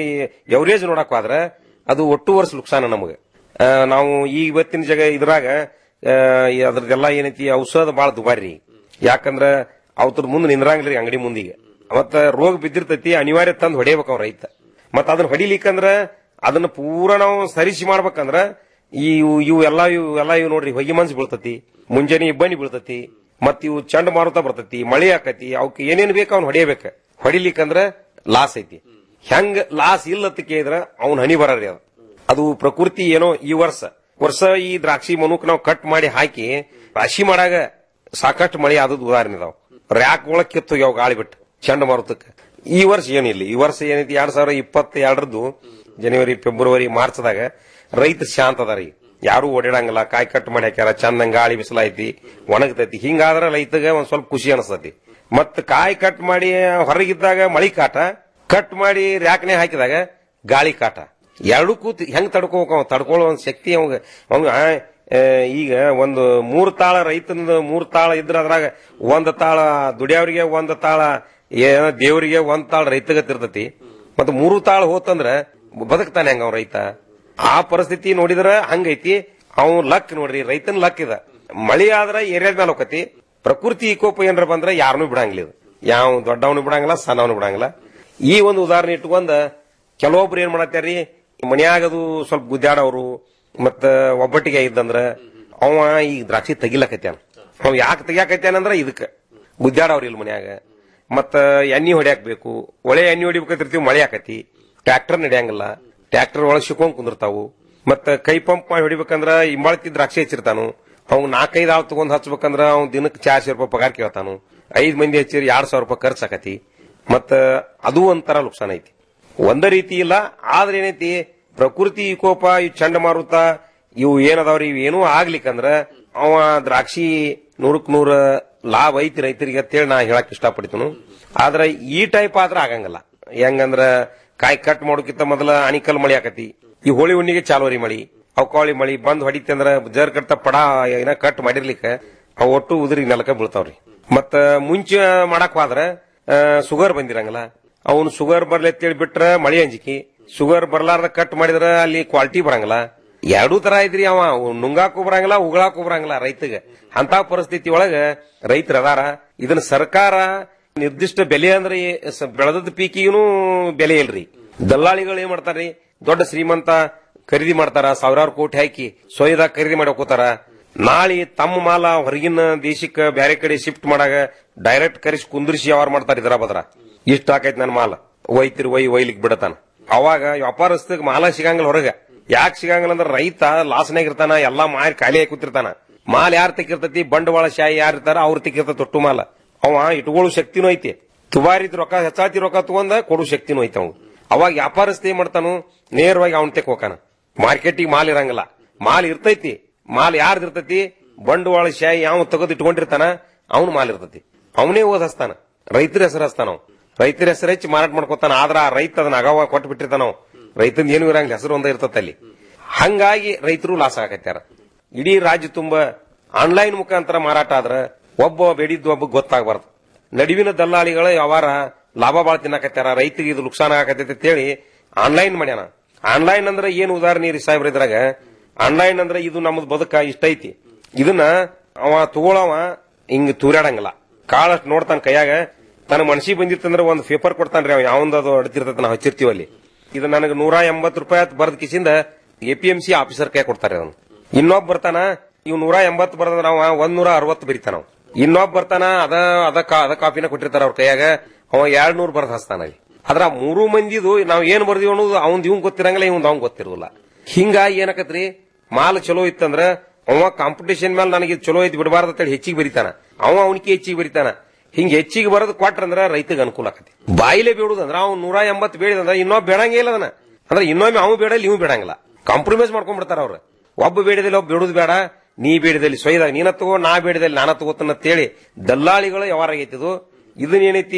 ಎವರೇಜ್ ನೋಡಕ್ ಹೋದ್ರ ಅದು ಒಟ್ಟು ವರ್ಷ ನುಕ್ಸಾನ ನಮಗೆ ಆ, ನಾವು ಈ ಇವತ್ತಿನ ಜಗ ಇದ್ರಾಗ ಆ, ಈ ಅದ್ರದ್ದೆಲ್ಲ ಏನೈತಿ ಔಷಧ ಬಹಳ ದುಬಾರಿ ಯಾಕಂದ್ರ ಅವತ್ರ ಮುಂದೆ ನಿಂದ್ರಂಗಿಲ್ರಿ ಅಂಗಡಿ ಮುಂದಿಗೆ ಮತ್ತ ರೋಗ ಬಿದ್ದಿರ್ತೈತಿ ಅನಿವಾರ್ಯ ತಂದು ಹೊಡಿಬೇಕು ಅವ್ರ ರೈತ ಮತ್ತ ಅದನ್ನ ಹೊಡಿಲಿಕ್ಕಂದ್ರ ಅದನ್ನ ಪೂರ ನಾವು ಸರಿಸಿ ಮಾಡ್ಬೇಕಂದ್ರ ಈ ಇವು ಇವು ಎಲ್ಲಾ ಇವು ಎಲ್ಲಾ ಇವು ನೋಡ್ರಿ ಹೊಗೆ ಮನ್ಸು ಬೀಳ್ತತಿ ಮುಂಜಾನೆ ಇಬ್ಬನಿ ಬೀಳ್ತತಿ ಮತ್ ಇವು ಚಂಡ ಮಾರುತ ಬರ್ತತಿ ಮಳಿ ಆಕತಿ ಅವಕ್ಕೆ ಏನೇನ್ ಬೇಕು ಅವ್ನ ಹೊಡಿಯಬೇಕ ಹೊಡಿಲಿಕ್ಕಂದ್ರ ಲಾಸ್ ಐತಿ ಹೆಂಗ್ ಲಾಸ್ ಇಲ್ಲತ್ತ ಕೇಳಿದ್ರ ಅವ್ನ ಹನಿ ಬರರಿ ಅದು ಅದು ಪ್ರಕೃತಿ ಏನೋ ಈ ವರ್ಷ ವರ್ಷ ಈ ದ್ರಾಕ್ಷಿ ಮನುಕ್ ನಾವು ಕಟ್ ಮಾಡಿ ಹಾಕಿ ರಾಶಿ ಮಾಡಾಗ ಸಾಕಷ್ಟು ಮಳೆ ಆದದ್ದು ಉದಾಹರಣೆ ಇದಾವ ರ್ಯಾಕ್ ಒಳಗ್ ಕಿತ್ತು ಯಾವ ಗಾಳಿ ಬಿಟ್ಟು ಚಂಡಮಾರುತಕ್ಕೆ ಈ ವರ್ಷ ಏನಿಲ್ಲ ಈ ವರ್ಷ ಏನೈತಿ ಎರಡ್ ಸಾವಿರ ಇಪ್ಪತ್ತ ಎರಡರದ್ದು ಜನವರಿ ಫೆಬ್ರವರಿ ಮಾರ್ಚ್ದಾಗ ರೈತ ಶಾಂತ ಅದಾರ ಈಗ ಯಾರು ಓಡಾಡಂಗಿಲ್ಲ ಕಾಯಿ ಕಟ್ ಮಾಡಿ ಹಾಕ್ಯಾರ ಚಂದಂಗ್ ಗಾಳಿ ಬಿಸಿಲೈತಿ ಒಣಗತೈತಿ ಹಿಂಗಾದ್ರ ರೈತಗೆ ಒಂದ್ ಸ್ವಲ್ಪ ಖುಷಿ ಅನಸ್ತತಿ ಮತ್ ಕಾಯಿ ಕಟ್ ಮಾಡಿ ಹೊರಗಿದ್ದಾಗ ಮಳಿ ಕಾಟ ಕಟ್ ಮಾಡಿ ರ್ಯಾಕ್ನೆ ಹಾಕಿದಾಗ ಗಾಳಿ ಕಾಟ ಎರಡೂ ಕೂತ್ ಹೆಂಗ್ ತಡ್ಕೋಬೇಕು ಅವ ತಡ್ಕೊಳ್ಳೋ ಒಂದ್ ಶಕ್ತಿ ಅವಂಗ ಅವಂಗ ಆ, ಈಗ ಒಂದು ಮೂರ್ ತಾಳ ರೈತನ ಮೂರ್ ತಾಳ ಇದ್ರ ಅದ್ರಾಗ ಒಂದ್ ತಾಳ ದುಡಿಯವ್ರಿಗೆ ಒಂದ್ ತಾಳ ಏನ ದೇವರಿಗೆ ಒಂದ್ ತಾಳ ರೈತಗತ್ತಿರ್ತತಿ ಮತ್ತ ಮೂರು ತಾಳ ಹೋತಂದ್ರ ಬದುಕ್ತಾನೆ ಹಂಗ ಅವ್ ರೈತ ಆ ಪರಿಸ್ಥಿತಿ ನೋಡಿದ್ರ ಹಂಗೈತಿ ಅವ್ನ್ ಲಕ್ ನೋಡ್ರಿ ರೈತನ ಲಕ್ ಇದ ಮಳಿ ಆದ್ರ ಏರಿಯಾದ ಮೇಲೆ ಹೋಗತಿ ಪ್ರಕೃತಿ ವಿಕೋಪ ಏನ್ರ ಬಂದ್ರ ಯಾರನ್ನೂ ಬಿಡಂಗಿಲ್ಲ ಇದು ಯಾವ ದೊಡ್ಡವನು ಬಿಡಂಗಿಲ್ಲ ಸಣ್ಣವನು ಬಿಡಂಗಿಲ್ಲ ಈ ಒಂದು ಉದಾಹರಣೆ ಇಟ್ಕೊಂಡ ಕೆಲವೊಬ್ರು ಏನ್ ಮಾಡತ್ತಾರ್ರಿ ಮನ್ಯಾಗದು ಸ್ವಲ್ಪ ಗುದ್ದಾಡವ್ರು ಮತ್ತ ಒಬ್ಬಟ್ಟಿಗೆ ಇದ್ದಂದ್ರ ಅವ ಈ ದ್ರಾಕ್ಷಿ ತೆಗಿಲಕತ್ಯಾನ ಅವ ಯಾಕೆ ತೆಗಿಯಾಕತ್ಯಾನಂದ್ರ ಇದಕ್ಕ ಗುದ್ದಾಡವ್ರ ಇಲ್ಲ ಮನ್ಯಾಗ ಮತ್ತ ಎಣ್ಣಿ ಹೊಡ್ಯಾಕ್ ಬೇಕು ಒಳ್ಳೆ ಎಣ್ಣಿ ಹೊಡಿಬೇಕಂತಿರ್ತೀವಿ ಮಳೆ ಆಕತಿ ಟ್ರ್ಯಾಕ್ಟರ್ ನಡೆಯಂಗಿಲ್ಲ ಟ್ರ್ಯಾಕ್ಟರ್ ಒಳಗ್ ಶಿಕೊಂಡ್ ಕುಂದಿರ್ತಾವು ಮತ್ತ ಕೈ ಪಂಪ್ ಮಾಡಿ ಹೊಡಿಬೇಕಂದ್ರ ಇಂಬಾಳ್ತಿ ದ್ರಾಕ್ಷಿ ಹಚ್ಚಿರ್ತಾನು ಅವ್ನು ನಾಲ್ಕೈದು ಆಳ್ ತಗೊಂಡ್ ಹಚ್ಬೇಕಂದ್ರ ಅವ್ನ್ ದಿನಕ್ಕೆ ಚಾರ್ ಸಾವಿರ ರೂಪಾಯಿ ಪಗಾರ ಕೇಳ್ತಾನು ಐದ್ ಮಂದಿ ಹಚ್ಚಿರಿ ಎರಡ್ ಸಾವಿರ ರೂಪಾಯಿ ಖರ್ಚ್ ಆಕತಿ ಮತ್ತ ಅದು ಒಂಥರ ನುಕ್ಸಾನ ಐತಿ ಒಂದ ರೀತಿ ಇಲ್ಲ ಆದ್ರೆ ಏನೈತಿ ಪ್ರಕೃತಿ ವಿಕೋಪ ಈ ಚಂಡಮಾರುತ ಇವು ಏನದಾವ್ರಿ ಇವು ಏನೂ ಆಗ್ಲಿಕ್ಕಂದ್ರ ಅವ ದ್ರಾಕ್ಷಿ ನೂರಕ್ ನೂರ ಲಾಭ ಐತಿ ರೈತರಿಗೆ ಅಂತೇಳಿ ನಾ ಹೇಳಕ್ ಇಷ್ಟಪಡ್ತೀನು ಆದ್ರ ಈ ಟೈಪ್ ಆದ್ರ ಆಗಂಗಿಲ್ಲ ಹೆಂಗಂದ್ರ ಕಾಯಿ ಕಟ್ ಮಾಡೋಕ್ಕಿಂತ ಮೊದಲ ಅಣಿಕಲ್ ಮಳಿ ಆಕತಿ ಈ ಹೋಳಿ ಹುಣ್ಣಿಗೆ ಚಾಲೋರಿ ಮಳಿ ಅವಕಾಳಿ ಮಳಿ ಬಂದ್ ಹೊಡಿತಿ ಅಂದ್ರ ಜರ್ ಕಟ್ಟ ಪಡ ಏನ ಕಟ್ ಮಾಡಿರ್ಲಿಕ್ಕ ಅವ್ ಒಟ್ಟು ಉದುರಿ ನೆಲಕ ಬೀಳ್ತಾವ್ರಿ ಮತ್ತ ಮುಂಚೆ ಮಾಡಕ್ ಹೋದ್ರ ಶುಗರ್ ಬಂದಿರಂಗಿಲ್ಲ ಅವನು ಶುಗರ್ ಬರ್ಲಿ ಅಂತೇಳಿ ಬಿಟ್ರ ಮಳಿ ಅಂಜಿಕಿ ಶುಗರ್ ಬರ್ಲಾರ್ದ ಕಟ್ ಮಾಡಿದ್ರ ಅಲ್ಲಿ ಕ್ವಾಲಿಟಿ ಬರಂಗಿಲ್ಲ ಎರಡೂ ತರ ಐತ್ರಿ ಅವ ನುಂಗಾಕು ಬರಂಗಿಲ್ಲ ಉಗಳಾಕು ಬರಂಗಿಲ್ಲ ರೈತಗೆ ಅಂತ ಪರಿಸ್ಥಿತಿ ಒಳಗ ರೈತರ ಅದಾರ ಇದನ್ನ ಸರ್ಕಾರ ನಿರ್ದಿಷ್ಟ ಬೆಲೆ ಅಂದ್ರೆ ಸ- ಬೆಳೆದದ ಪೀಕಿಗೂ ಬೆಲೆ ಇಲ್ರಿ ದಲ್ಲಾಳಿಗಳು ಏನ್ ಮಾಡ್ತಾರ್ರಿ ದೊಡ್ಡ ಶ್ರೀಮಂತ ಖರೀದಿ ಮಾಡ್ತಾರ ಸಾವಿರಾರು ಕೋಟಿ ಹಾಕಿ ಸೊಯ್ದಾಗ ಖರೀದಿ ಮಾಡಿ ಹೋಗ್ತಾರ ನಾಳೆ ತಮ್ಮ ಮಾಲ ಹೊರಗಿನ ದೇಶಕ್ಕೆ ಬ್ಯಾರೆ ಕಡೆ ಶಿಫ್ಟ್ ಮಾಡಾಗ ಡೈರೆಕ್ಟ್ ಕರೆಸಿ ಕುಂದ್ರಿಸಿ ವ್ಯವಹಾರ ಮಾಡ್ತಾರ ಇದ್ರ ಬದ್ರ ಇಷ್ಟ ಆಕೈತಿ ನನ್ನ ಮಾಲ ಒಯ್ತಿರ್ ಒಯ್ ಒಯ್ಲಿಕ್ ಬಿಡತಾನ ಅವಾಗ ವ್ಯಾಪಾರಸ್ಥಗ್ ಮಾಲ ಸಿಗಂಗಿಲ್ಲ ಹೊರಗ ಯಾಕೆ ಸಿಗಂಗಿಲ್ಲ ಅಂದ್ರೆ ರೈತ ಲಾಸ್ನಾಗ ಇರ್ತಾನ ಎಲ್ಲಾ ಮಾರಿ ಖಾಲಿ ಆಗಿ ಕೂತಿರ್ತಾನ ಮಾಲ್ ಯಾರ್ ತೆಕ್ಕಿರ್ತತಿ ಬಂಡವಾಳ ಶಾಹಿ ಯಾರು ಇರ್ತಾರ ಅವ್ರ ತೆಕ್ಕಿರ್ತ ತೊಟ್ಟು ಮಾಲ ಅವ ಇಟ್ಕೊಳ್ಳೋ ಶಕ್ತಿನೂ ಐತಿ ದುಬಾರಿ ರೊಕ್ಕ ಹೆಚ್ಚಾತಿ ರೊಕ್ಕ ತಗೊಂಡ ಕೊಡೋ ಶಕ್ತಿನೂ ಐತಿ ಅವ್ ಅವಾಗ ವ್ಯಾಪಾರಸ್ಥ ಏನ್ ಮಾಡ್ತಾನು ನೇರವಾಗಿ ಅವನ್ ತೆಕ್ ಹೋಗಾನ ಮಾರ್ಕೆಟಿಗೆ ಮಾಲ್ ಇರಂಗಿಲ್ಲ ಮಾಲ್ ಇರ್ತೈತಿ ಮಾಲ್ ಯಾರ್ದು ಇರ್ತೈತಿ ಬಂಡವಾಳ ಶಾಹಿ ಯಾವ ತೆಗೆದು ಇಟ್ಕೊಂಡಿರ್ತಾನ ಅವನು ಮಾಲ್ ಇರ್ತೈತಿ ಅವನೇ ಓದ್ ಹಸ್ತಾನ ರೈತರ ಹೆಸರು ಹಸ್ತಾನ ಅವ ರೈತರ ಹೆಸರು ಹೆಚ್ಚಿ ಮಾರಾಟ ಮಾಡ್ಕೊತಾನ ಆದ್ರ ಆ ರೈತ ಅದನ್ನ ಅಗವ ಕೊಟ್ಟು ಬಿಟ್ಟಿರ್ತಾನ ಅವ ರೈತಂದ ಏನು ಇರಂಗಿಲ್ಲ ಹೆಸರು ಒಂದೇ ಇರ್ತೈತಿ ಅಲ್ಲಿ ಹಂಗಾಗಿ ರೈತರು ಲಾಸ್ ಆಗತ್ಯಾರ ಇಡೀ ರಾಜ್ಯ ತುಂಬ ಆನ್ಲೈನ್ ಮುಖಾಂತರ ಮಾರಾಟ ಆದ್ರ ಒಬ್ಬ ಬೇಡಿದ್ದು ಒಬ್ಬ ಗೊತ್ತಾಗಬಾರ್ದು ನಡುವಿನ ದಲ್ಲಾಳಿಗಳ ವ್ಯವಹಾರ ಲಾಭ ಬಾಳ ತಿನ್ನಕತ್ಯಾರ ರೈತರಿಗೆ ಇದು ನುಕ್ಸಾನ ಆಗತೈತಿ ಅಂತೇಳಿ ಆನ್ಲೈನ್ ಮಾಡ್ಯಾನ ಆನ್ಲೈನ್ ಅಂದ್ರೆ ಏನು ಉದಾಹರಣೆ ರೀ ಸಾಹೇಬ್ರ ಇದ್ರಾಗ ಆನ್ಲೈನ್ ಅಂದ್ರೆ ಇದು ನಮ್ದು ಬದುಕ ಇಷ್ಟ ಐತಿ ಇದನ್ನ ಅವ ತಗೊಳವ ಹಿಂಗ್ ತೂರಾಡಂಗಿಲ್ಲ ಕಾಳಷ್ಟು ನೋಡ್ತಾನ ಕೈಯಾಗ ತನ್ನ ಮನ್ಸಿಗೆ ಬಂದಿತ್ತಂದ್ರ ಒಂದ್ ಪೇಪರ್ ಕೊಡ್ತಾನ್ರಿ ಅವ ಯಾವಂದದು ಅಡ್ತಿರ್ತೈತೆ ನಾವು ಹಚ್ಚಿರ್ತೀವಿ ಅಲ್ಲಿ ಇದು ನನಗೆ ನೂರ ಎಂಬತ್ತು ರೂಪಾಯಿ ಅಂತ ಬರೆದ ಕಿಸಿಂದ ಎಪಿಎಂಸಿ ಆಫೀಸರ್ ಕೈ ಕೊಡ್ತಾರೆ ಅದನ್ನ ಇನ್ನೊಬ್ಬ ಬರ್ತಾನ ಇವ್ ನೂರ ಎಂಬತ್ತು ಬರೆದ್ರ ಅವ ಒಂದ್ ನೂರ ಅರವತ್ತು ಬರೀತಾನ ಅವ ಇನ್ನೊಬ್ಬ ಬರ್ತಾನ ಅದ ಅದ ಕಾ- ಅದ ಕಾಪಿನ ಕೊಟ್ಟಿರ್ತಾರ ಅವ್ರ ಕೈಯಾಗ ಅವ ಎರಡ್ ನೂರ್ ಬರ್ದ್ ಹಸ್ತಾನ ಅಲ್ಲಿ ಅದ್ರ ಆ ಮೂರು ಮಂದಿದು ನಾವ್ ಏನ್ ಬರ್ದಿವಿ ಅನ್ನೋದು ಅವ್ನ್ ಇವ್ ಗೊತ್ತಿರಂಗಿಲ್ಲ ಇವ್ನ್ ಅವ್ನ್ ಗೊತ್ತಿರೋದಿಲ್ಲ ಹಿಂಗಾಗಿ ಏನಕತ್ರಿ ಮಾಲ್ ಚಲೋ ಇತ್ತಂದ್ರ ಅವ ಕಾಂಪಿಟೇಷನ್ ಮೇಲೆ ನನಗೆ ಚಲೋ ಐತಿ ಬಿಡಬಾರ್ದು ಅಂತೇಳಿ ಹೆಚ್ಚಿಗೆ ಬರಿತಾನ ಅವ ಅವನಿಗೆ ಹೆಚ್ಚಿಗೆ ಬರಿತಾನ ಹಿಂಗ ಹೆಚ್ಚಿಗೆ ಬರೋದು ಕೊಟ್ರಂದ್ರ ರೈತಗೆ ಅನುಕೂಲ ಆಕತಿ ಬಾಯಿಲೆ ಬೇಡುದಂದ್ರ ಅವ್ನು ನೂರ ಎಂಬತ್ತು ಬೇಡಿದಂದ್ರ ಇನ್ನೊಬ್ಬ ಬೇಡಂಗೇ ಇಲ್ಲ ಅದನ್ನ ಅಂದ್ರೆ ಇನ್ನೊಮ್ಮೆ ಅವು ಬೇಡಲ್ಲಿ ಇವು ಬೇಡಂಗಿಲ್ಲ ಕಾಂಪ್ರಮೈಸ್ ಮಾಡ್ಕೊಂಡ್ಬಿಡ್ತಾರ ಅವ್ರು ಒಬ್ಬ ಬೇಡದಲ್ಲಿ ಒಬ್ಬ ಬೇಡುದು ಬೇಡ ನೀ ಬೇಡದಲ್ಲಿ ಸೊಯ್ದಾಗ ನೀನ ತಗೋ ನಾ ಬೇಡದಲ್ಲಿ ನಾನ ತಗೋತನ ಅಂತೇಳಿ ದಲ್ಲಾಳಿಗಳು ವ್ಯವಹಾರ ಆಗೈತಿದು ಇದನ್ನ ಏನೈತಿ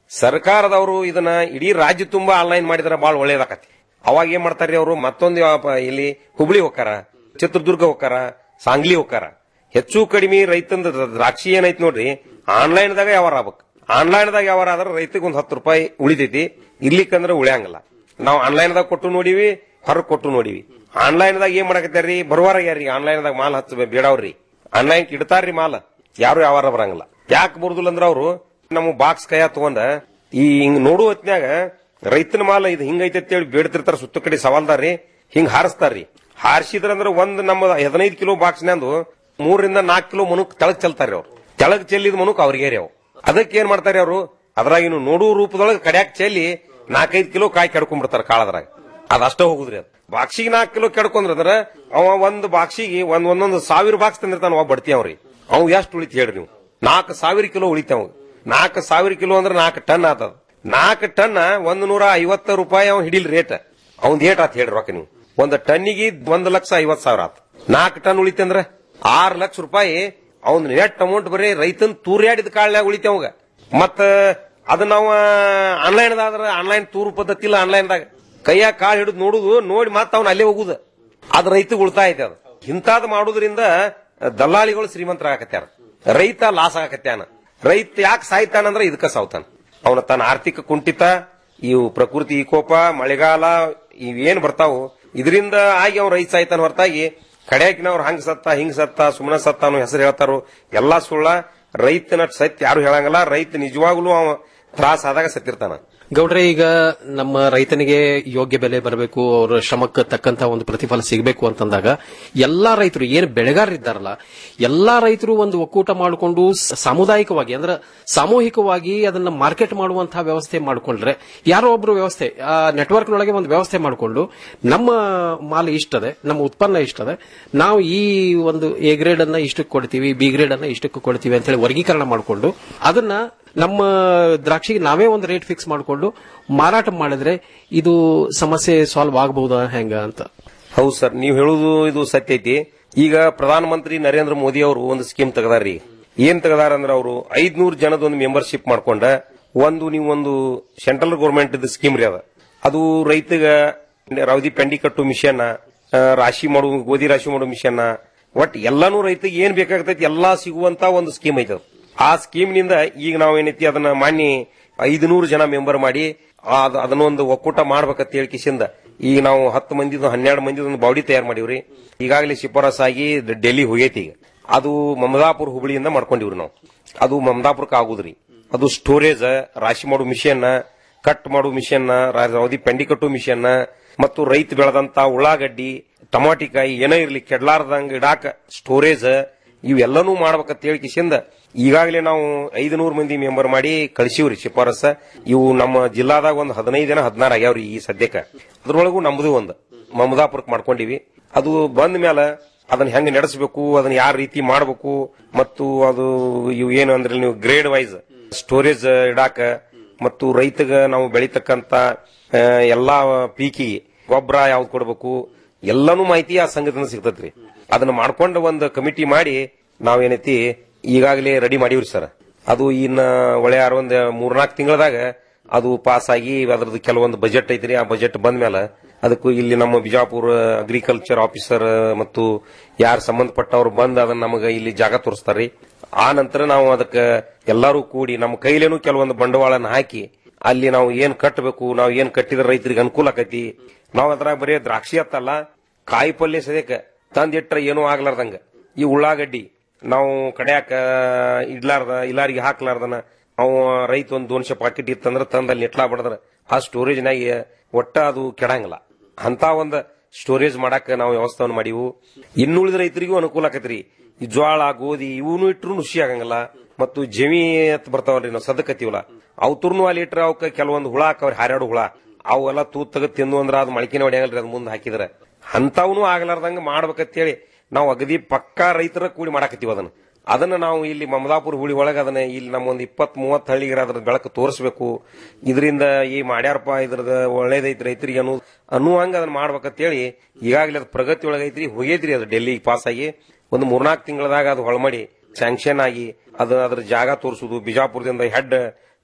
ಸರ್ಕಾರದವರು ಇದನ್ನ ಇಡೀ ರಾಜ್ಯ ತುಂಬಾ ಆನ್ಲೈನ್ ಮಾಡಿದ್ರೆ ಬಹಳ ಒಳ್ಳೇದಾಕತಿ ಅವಾಗ ಏನ್ ಮಾಡ್ತಾರ್ರಿ ಅವರು ಮತ್ತೊಂದು ಯಾವ- ಇಲ್ಲಿ ಹುಬ್ಳಿ ಹೋಕಾರ ಚಿತ್ರದುರ್ಗ ಹೋಕಾರ ಸಾಂಗ್ಲಿ ಹೋಕಾರ ಹೆಚ್ಚು ಕಡಿಮೆ ರೈತಂದ ದ್ರಾಕ್ಷಿ ಏನೈತಿ ನೋಡ್ರಿ ಆನ್ಲೈನ್ ದಾಗ ವ್ಯವಹಾರ ಆಗ್ಬೇಕು ಆನ್ಲೈನ್ ದಾಗ ವ್ಯವಹಾರ ಆದ್ರೆ ರೈತಗೆ ಒಂದ್ ಹತ್ತು ರೂಪಾಯಿ ಉಳಿತೈತಿ ಇರ್ಲಿಕ್ಕಂದ್ರೆ ಉಳಿಯಂಗಿಲ್ಲ ನಾವು ಆನ್ಲೈನ್ ದಾಗ ಕೊಟ್ಟು ನೋಡಿವಿ ಹೊರಗ್ ಕೊಟ್ಟು ನೋಡಿವಿ ಆನ್ಲೈನ್ ದಾಗ ಏನ್ ಮಾಡಕತ್ತಾರ್ರಿ ಬರುವಾರ ಯಾರಿ ಆನ್ಲೈನ್ ದಾಗ ಮಾಲ್ ಹಚ್ಚ ಬೇಡವ್ರಿ ಆನ್ಲೈನ್ ಇಡ್ತಾರ್ರಿ ಮಾಲ್ ಯಾರು ವ್ಯವಹಾರ ಬರಂಗಿಲ್ಲ ಯಾಕೆ ಬರುದಿಲ್ಲ ಅಂದ್ರ ಅವರು ನಮ್ಮ ಬಾಕ್ಸ್ ಕೈಯ ತಗೊಂಡ ಈ ಹಿಂಗ್ ನೋಡುವ ಹೊತ್ನ್ಯಾಗ ರೈತನ ಮಾಲ ಇದು ಹಿಂಗೈತೆ ಅಂತೇಳಿ ಬೇಡ್ತಿರ್ತಾರ ಸುತ್ತ ಕಡೆ ಸವಾಲ್ದಾರ್ರಿ ಹಿಂಗ್ ಹಾರಿಸ್ತಾರ್ರಿ ಹಾರಿಸಿದ್ರಂದ್ರ ಒಂದ್ ನಮ್ಮ ಹದಿನೈದು ಕಿಲೋ ಬಾಕ್ಸ್ನ್ಯಾಂದು ಮೂರರಿಂದ ನಾಲ್ಕು ಕಿಲೋ ಮನುಕ್ ತೆಳಗ್ ಚೆಲ್ತಾರ್ರಿ ಅವ್ರು ತೆಳಗ್ ಚೆಲ್ಲಿದ ಮನುಕ್ ಅವ್ರಿಗೆ ರೀ ಅವು ಅದಕ್ಕೆ ಏನ್ ಮಾಡ್ತಾರೆ ಅವರು ಅದ್ರಾಗ ಇನ್ನು ನೋಡುವ ರೂಪದೊಳಗೆ ಕಡ್ಯಾಕ್ ಚೆಲ್ಲಿ ನಾಲ್ಕೈದು ಕಿಲೋ ಕಾಯಿ ಕೆಡ್ಕೊಂಡ್ಬಿಡ್ತಾರ ಕಾಳದ್ರಾಗ ಅದಷ್ಟ ಹೋಗುದ್ರಿ ಅದು ಬಾಕ್ಸಿಗೆ ನಾಲ್ಕು ಕಿಲೋ ಕೆಡ್ಕೊಂಡ್ರಂದ್ರ ಅವ ಒಂದ್ ಬಾಕ್ಸಿಗೆ ಒಂದ್ ಒಂದೊಂದು ಸಾವಿರ ಬಾಕ್ಸ್ ತಂದಿರ್ತಾನ ಅವ ಬಡ್ತಿ ಅವ್ರಿ ಅವ್ ಎಷ್ಟು ಉಳಿತಿ ಹೇಳ್ರಿ ನೀವು ನಾಲ್ಕು ಸಾವಿರ ಕಿಲೋ ಉಳಿತಾವ ನಾಲ್ಕು ಸಾವಿರ ಕಿಲೋ ಅಂದ್ರೆ ನಾಲ್ಕು ಟನ್ ಆತದ ನಾಲ್ಕು ಟನ್ ಒಂದ್ ನೂರ ಐವತ್ತು ರೂಪಾಯಿ ಅವ್ ಹಿಡಿಲ್ ರೇಟ್ ಅವ್ನ್ ಏಟ್ ಆತ್ ಹೇಳ್ರಿ ರೊಕ್ಕ ನೀವು ಒಂದ್ ಟನ್ನಿಗೆ ಒಂದ್ ಲಕ್ಷ ಐವತ್ ಸಾವಿರ ಆತ ನಾಲ್ಕು ಟನ್ ಉಳಿತಂದ್ರ ಆರ್ ಲಕ್ಷ ರೂಪಾಯಿ ಅವ್ನ್ ನೆಟ್ ಅಮೌಂಟ್ ಬರೀ ರೈತನ್ ತೂರ್ಯಾಡಿದ ಕಾಳ್ನ್ಯಾಗ ಉಳಿತೇವಂಗ ಮತ್ತ ಅದನ್ನ ನಾವು ಆನ್ಲೈನ್ ಆದ್ರ ಆನ್ಲೈನ್ ತೂರು ಪದ್ಧತಿ ಇಲ್ಲ ಆನ್ಲೈನ್ ದಾಗ ಕೈಯಾಗ ಕಾಳು ಹಿಡಿದು ನೋಡುದು ನೋಡಿ ಮತ್ತ ಅವ್ನ ಅಲ್ಲೇ ಹೋಗುದ ಅದ್ ರೈತಗೆ ಉಳಿತಾಯ ಐತೆ ಅದು ಇಂತಾದ್ ಮಾಡುದ್ರಿಂದ ದಲ್ಲಾಳಿಗಳು ಶ್ರೀಮಂತರಾಗತ್ಯಾರ ರೈತ ಲಾಸ್ ಆಗಕತ್ಯಾನ ರೈತ ಯಾಕೆ ಸಾಯ್ತಾನಂದ್ರ ಇದಕ್ಕ ಸಾವ್ತಾನ ಅವನ ತನ್ನ ಆರ್ಥಿಕ ಕುಂಠಿತ ಇವು ಪ್ರಕೃತಿ ವಿಕೋಪ ಮಳೆಗಾಲ ಇವೇನ್ ಬರ್ತಾವು ಇದರಿಂದ ಆಗಿ ಅವ್ನ ರೈತ ಸಾಯ್ತಾನ ಹೊರತಾಗಿ ಕಡೆಯಾಕಿನವ್ರು ಹಂಗ್ ಸತ್ತ ಹಿಂಗ್ ಸತ್ತ ಸುಮ್ಮನೆ ಸತ್ತ ಅನ್ನೋ ಹೆಸರು ಹೇಳ್ತಾರೋ ಎಲ್ಲಾ ಸುಳ್ಳ ರೈತನ ಸತ್ಯ ಯಾರು ಹೇಳಂಗಿಲ್ಲ ರೈತ ನಿಜವಾಗ್ಲೂ ಅವ ತ್ರಾಸ ಆದಾಗ ಸತ್ತಿರ್ತಾನ ಗೌಡ್ರೆ ಈಗ ನಮ್ಮ ರೈತನಿಗೆ ಯೋಗ್ಯ ಬೆಲೆ ಬರಬೇಕು ಅವರ ಶ್ರಮಕ್ಕೆ ತಕ್ಕಂತ ಒಂದು ಪ್ರತಿಫಲ ಸಿಗಬೇಕು ಅಂತಂದಾಗ ಎಲ್ಲಾ ರೈತರು ಏನು ಬೆಳೆಗಾರರಿದ್ದಾರಲ್ಲ ಎಲ್ಲಾ ರೈತರು ಒಂದು ಒಕ್ಕೂಟ ಮಾಡಿಕೊಂಡು ಸಾಮುದಾಯಿಕವಾಗಿ ಅಂದ್ರೆ ಸಾಮೂಹಿಕವಾಗಿ ಅದನ್ನ ಮಾರ್ಕೆಟ್ ಮಾಡುವಂತಹ ವ್ಯವಸ್ಥೆ ಮಾಡಿಕೊಂಡ್ರೆ ಯಾರೋ ಒಬ್ರು ವ್ಯವಸ್ಥೆ ನೆಟ್ವರ್ಕ್ ನೊಳಗೆ ಒಂದು ವ್ಯವಸ್ಥೆ ಮಾಡಿಕೊಂಡು ನಮ್ಮ ಮಾಲ್ ಇಷ್ಟದೆ ನಮ್ಮ ಉತ್ಪನ್ನ ಇಷ್ಟದೆ ನಾವು ಈ ಒಂದು ಎ ಗ್ರೇಡ್ ಅನ್ನ ಇಷ್ಟಕ್ಕೆ ಕೊಡ್ತೀವಿ ಬಿ ಗ್ರೇಡ್ ಅನ್ನ ಇಷ್ಟಕ್ಕೆ ಕೊಡ್ತೀವಿ ಅಂತ ಹೇಳಿ ವರ್ಗೀಕರಣ ಮಾಡಿಕೊಂಡು ಅದನ್ನ ನಮ್ಮ ದ್ರಾಕ್ಷಿಗೆ ನಾವೇ ಒಂದು ರೇಟ್ ಫಿಕ್ಸ್ ಮಾಡಿಕೊಂಡು ಮಾರಾಟ ಮಾಡಿದ್ರೆ ಇದು ಸಮಸ್ಯೆ ಸಾಲ್ವ್ ಆಗಬಹುದಾ ಹೆಂಗ ಅಂತ ಹೌದು ಸರ್ ನೀವು ಹೇಳುದು ಇದು ಸತ್ಯ ಐತಿ ಈಗ ಪ್ರಧಾನಮಂತ್ರಿ ನರೇಂದ್ರ ಮೋದಿ ಅವರು ಒಂದು ಸ್ಕೀಮ್ ತೆಗದಾರ್ರಿ ಏನ್ ತೆಗದಾರ ಅಂದ್ರೆ ಅವರು ಐದ್ನೂರು ಜನದ ಒಂದು ಮೆಂಬರ್ಶಿಪ್ ಮಾಡ್ಕೊಂಡ ಒಂದು ನೀವು ಒಂದು ಸೆಂಟ್ರಲ್ ಗೌರ್ಮೆಂಟ್ ಸ್ಕೀಮ್ ರೀ ಅದ ಅದು ರೈತಗ ರವದಿ ಪೆಂಡಿ ಕಟ್ಟು ಮಿಷನ್ ರಾಶಿ ಮಾಡು ಗೋಧಿ ರಾಶಿ ಮಾಡೋ ಮಿಷನ್ ಒಟ್ ಎಲ್ಲಾನು ರೈತಗೆ ಏನ್ ಬೇಕಾಗ್ತೈತಿ ಎಲ್ಲಾ ಸಿಗುವಂತ ಒಂದು ಸ್ಕೀಮ್ ಐತೆ ಅದು. ಆ ಸ್ಕೀಮ್ ನಿಂದ ಈಗ ನಾವ್ ಏನೈತಿ ಅದನ್ನ ಮಾನ್ಯ ಐದುನೂರು ಜನ ಮೆಂಬರ್ ಮಾಡಿ ಅದ್- ಅದನ್ನೊಂದು ಒಕ್ಕೂಟ ಮಾಡ್ಬೇಕಂತ ಹೇಳಿ ಕಿಸಿಂದ ಈಗ ನಾವು ಹತ್ತು ಮಂದಿದು ಹನ್ನೆರಡು ಮಂದಿದು ಒಂದು ಬಾಡಿ ತಯಾರು ಮಾಡಿವ್ರಿ ಈಗಾಗಲೇ ಶಿಫಾರಸ್ ಆಗಿ ಡ- ಡೆಲ್ಲಿ ಹೋಗೈತಿ ಈಗ ಅದು ಮಮದಾಪುರ ಹುಬ್ಳಿಯಿಂದ ಮಾಡ್ಕೊಂಡಿವ್ರಿ ನಾವು ಅದು ಮಮದಾಪುರಕ್ಕೆ ಆಗುದ್ರಿ ಅದು ಸ್ಟೋರೇಜ್ ರಾಶಿ ಮಾಡೋ ಮಿಷನ್ ಕಟ್ ಮಾಡೋ ಮಿಷನ್ ಅವಧಿ ಪೆಂಡಿ ಕಟ್ಟೋ ಮಿಷನ್ ಮತ್ತು ರೈತ ಬೆಳೆದಂತ ಉಳ್ಳಾಗಡ್ಡಿ ಟಮಾಟಿಕಾಯಿ ಏನೋ ಇರ್ಲಿ ಕೆಡ್ಲಾರ್ದಂಗ ಇಡಾಕ ಸ್ಟೋರೇಜ್ ಇವೆಲ್ಲನೂ ಮಾಡ್ಬೇಕಂತ ಹೇಳಿ ಕಿಸಿಂದ ಈಗಾಗಲೇ ನಾವು ಐದುನೂರು ಮಂದಿ ಮೆಂಬರ್ ಮಾಡಿ ಕಳಿಸಿವ್ರಿ ಶಿಫಾರಸ ಇವು ನಮ್ಮ ಜಿಲ್ಲಾದಾಗ ಒಂದು ಹದಿನೈದು ದಿನ ಹದಿನಾರು ಆಗ್ಯಾವ್ರಿ ಈ ಸದ್ಯಕ್ಕೆ ಅದ್ರೊಳಗೂ ನಮ್ದು ಒಂದು ಮಮದಾಪುರಕ್ಕೆ ಮಾಡ್ಕೊಂಡಿವಿ ಅದು ಬಂದ ಮೇಲೆ ಅದನ್ನ ಹೆಂಗ್ ನಡೆಸಬೇಕು ಅದನ್ನ ಯಾವ ರೀತಿ ಮಾಡಬೇಕು ಮತ್ತು ಅದು ಇವು ಏನು ಅಂದ್ರೆ ನೀವು ಗ್ರೇಡ್ ವೈಸ್ ಸ್ಟೋರೇಜ್ ಇಡಾಕ ಮತ್ತು ರೈತಗ ನಾವು ಬೆಳಿತಕ್ಕಂತ ಆ, ಎಲ್ಲಾ ಪೀಕಿಗೆ ಗೊಬ್ಬರ ಯಾವ್ದು ಕೊಡಬೇಕು ಎಲ್ಲಾನು ಮಾಹಿತಿ ಆ ಸಂಘದಿಂದ ಸಿಗ್ತತ್ರಿ ಅದನ್ನ ಮಾಡ್ಕೊಂಡು ಒಂದು ಕಮಿಟಿ ಮಾಡಿ ನಾವೇನೈತಿ ಈಗಾಗಲೇ ರೆಡಿ ಮಾಡಿವ್ರಿ ಸರ್ ಅದು ಇನ್ನ ಒಳ್ಳೆಯ ಒಂದು ಮೂರ್ನಾಲ್ಕು ತಿಂಗಳದಾಗ ಅದು ಪಾಸ್ ಆಗಿ ಅದ್ರದ್ದು ಕೆಲವೊಂದು ಬಜೆಟ್ ಐತ್ರಿ ಆ ಬಜೆಟ್ ಬಂದ ಮೇಲೆ ಅದಕ್ಕೂ ಇಲ್ಲಿ ನಮ್ಮ ಬಿಜಾಪುರ ಅಗ್ರಿಕಲ್ಚರ್ ಆಫೀಸರ್ ಮತ್ತು ಯಾರು ಸಂಬಂಧಪಟ್ಟವ್ರು ಬಂದು ಅದನ್ನ ನಮಗೆ ಇಲ್ಲಿ ಜಾಗ ತೋರಿಸ್ತಾರ್ರಿ ಆ ನಂತರ ನಾವು ಅದಕ್ಕೆ ಎಲ್ಲರೂ ಕೂಡಿ ನಮ್ಮ ಕೈಲೇನು ಕೆಲವೊಂದು ಬಂಡವಾಳನ ಹಾಕಿ ಅಲ್ಲಿ ನಾವು ಏನ್ ಕಟ್ಟಬೇಕು ನಾವು ಏನ್ ಕಟ್ಟಿದ್ರೆ ರೈತರಿಗೆ ಅನುಕೂಲ ಆಕೈತಿ ನಾವು ಅದ್ರಾಗ ಬರೀ ದ್ರಾಕ್ಷಿ ಅತ್ತಲ್ಲ ಕಾಯಿ ಪಲ್ಯ ಸದ್ಯಕ್ಕೆ ತಂದಿಟ್ರೆ ಏನೂ ಆಗ್ಲಾರ್ದಂಗ ಈ ಉಳ್ಳಾಗಡ್ಡಿ ನಾವು ಕಡ್ಯಾಕ ಇಡ್ಲಾರ್ದ ಇಲಾರಿಗೆ ಹಾಕ್ಲಾರ್ದನ ಅವ ರೈತ ಒಂದ್ ದೋನ್ಶೆ ಪಾಕೆಟ್ ಇತ್ತಂದ್ರ ತಂದ ಅಲ್ಲಿ ಇಟ್ಲಾ ಬಡದ್ರ ಆ ಸ್ಟೋರೇಜ್ನಾಗ ಒಟ್ಟ ಅದು ಕೆಡಂಗಿಲ್ಲ ಅಂತ ಒಂದ್ ಸ್ಟೋರೇಜ್ ಮಾಡಾಕ ನಾವು ವ್ಯವಸ್ಥೆಯನ್ನು ಮಾಡಿವು ಇನ್ನುಳಿದ ರೈತರಿಗೂ ಅನುಕೂಲ ಆಕತ್ರಿ ಈ ಜ್ವಾಳ ಗೋಧಿ ಇವನು ಇಟ್ರು ನುಸಿ ಆಗಂಗಿಲ್ಲ ಮತ್ತು ಜಮಿ ಅಂತ ಬರ್ತಾವಲ್ರಿ ನಾವು ಸದಕತ್ತೀವಲ್ಲ ಅವು ತುರ್ನು ಅಲ್ಲಿ ಇಟ್ರೆ ಅವಕ್ಕ ಕೆಲವೊಂದು ಹುಳ ಹಾಕವ್ರಿ ಹಾರಾಡು ಹುಳ ಅವೆಲ್ಲ ತೂತ್ ತೆಗೆದು ತಿಂದು ಅಂದ್ರ ಅದು ಮಳಕಿನ ಹೊಡೆಯಂಗಲ್ರಿ ಅದ್ ಮುಂದೆ ಹಾಕಿದ್ರೆ ಅಂತವನು ಆಗ್ಲಾರ್ದಂಗ ಮಾಡ್ಬೇಕಂತೇಳಿ ನಾವು ಅಗದಿ ಪಕ್ಕಾ ರೈತರ ಕೂಡಿ ಮಾಡಾಕತ್ತೀವಿ ಅದನ್ನ ಅದನ್ನ ನಾವು ಇಲ್ಲಿ ಮಮದಾಪುರ ಹುಳಿ ಒಳಗೆ ಅದನ್ನ ಇಲ್ಲಿ ನಮ್ಮ ಒಂದು ಇಪ್ಪತ್ ಮೂವತ್ತು ಹಳ್ಳಿಗೆ ಅದ್ರ ಬೆಳಕು ತೋರಿಸ್ಬೇಕು ಇದರಿಂದ ಈ ಮಾಡ್ಯಾರಪ್ಪ ಇದ್ರದ ಒಳ್ಳೇದೈತಿ ರೈತರಿಗೆ ಅನ್ನೋ ಅನ್ನುವಂಗ ಅದನ್ನ ಮಾಡ್ಬೇಕಂತೇಳಿ ಈಗಾಗಲೇ ಅದು ಪ್ರಗತಿ ಒಳಗೈತ್ರಿ ಹೋಗೈತ್ರಿ ಅದು ಡೆಲ್ಲಿಗೆ ಪಾಸ್ ಆಗಿ ಒಂದು ಮೂರ್ನಾಲ್ಕು ತಿಂಗಳದಾಗ ಅದು ಹೊಳಮಡಿ ಸ್ಯಾಂಕ್ಷನ್ ಆಗಿ ಅದು ಅದ್ರ ಜಾಗ ತೋರಿಸುದು ಬಿಜಾಪುರದಿಂದ ಹೆಡ್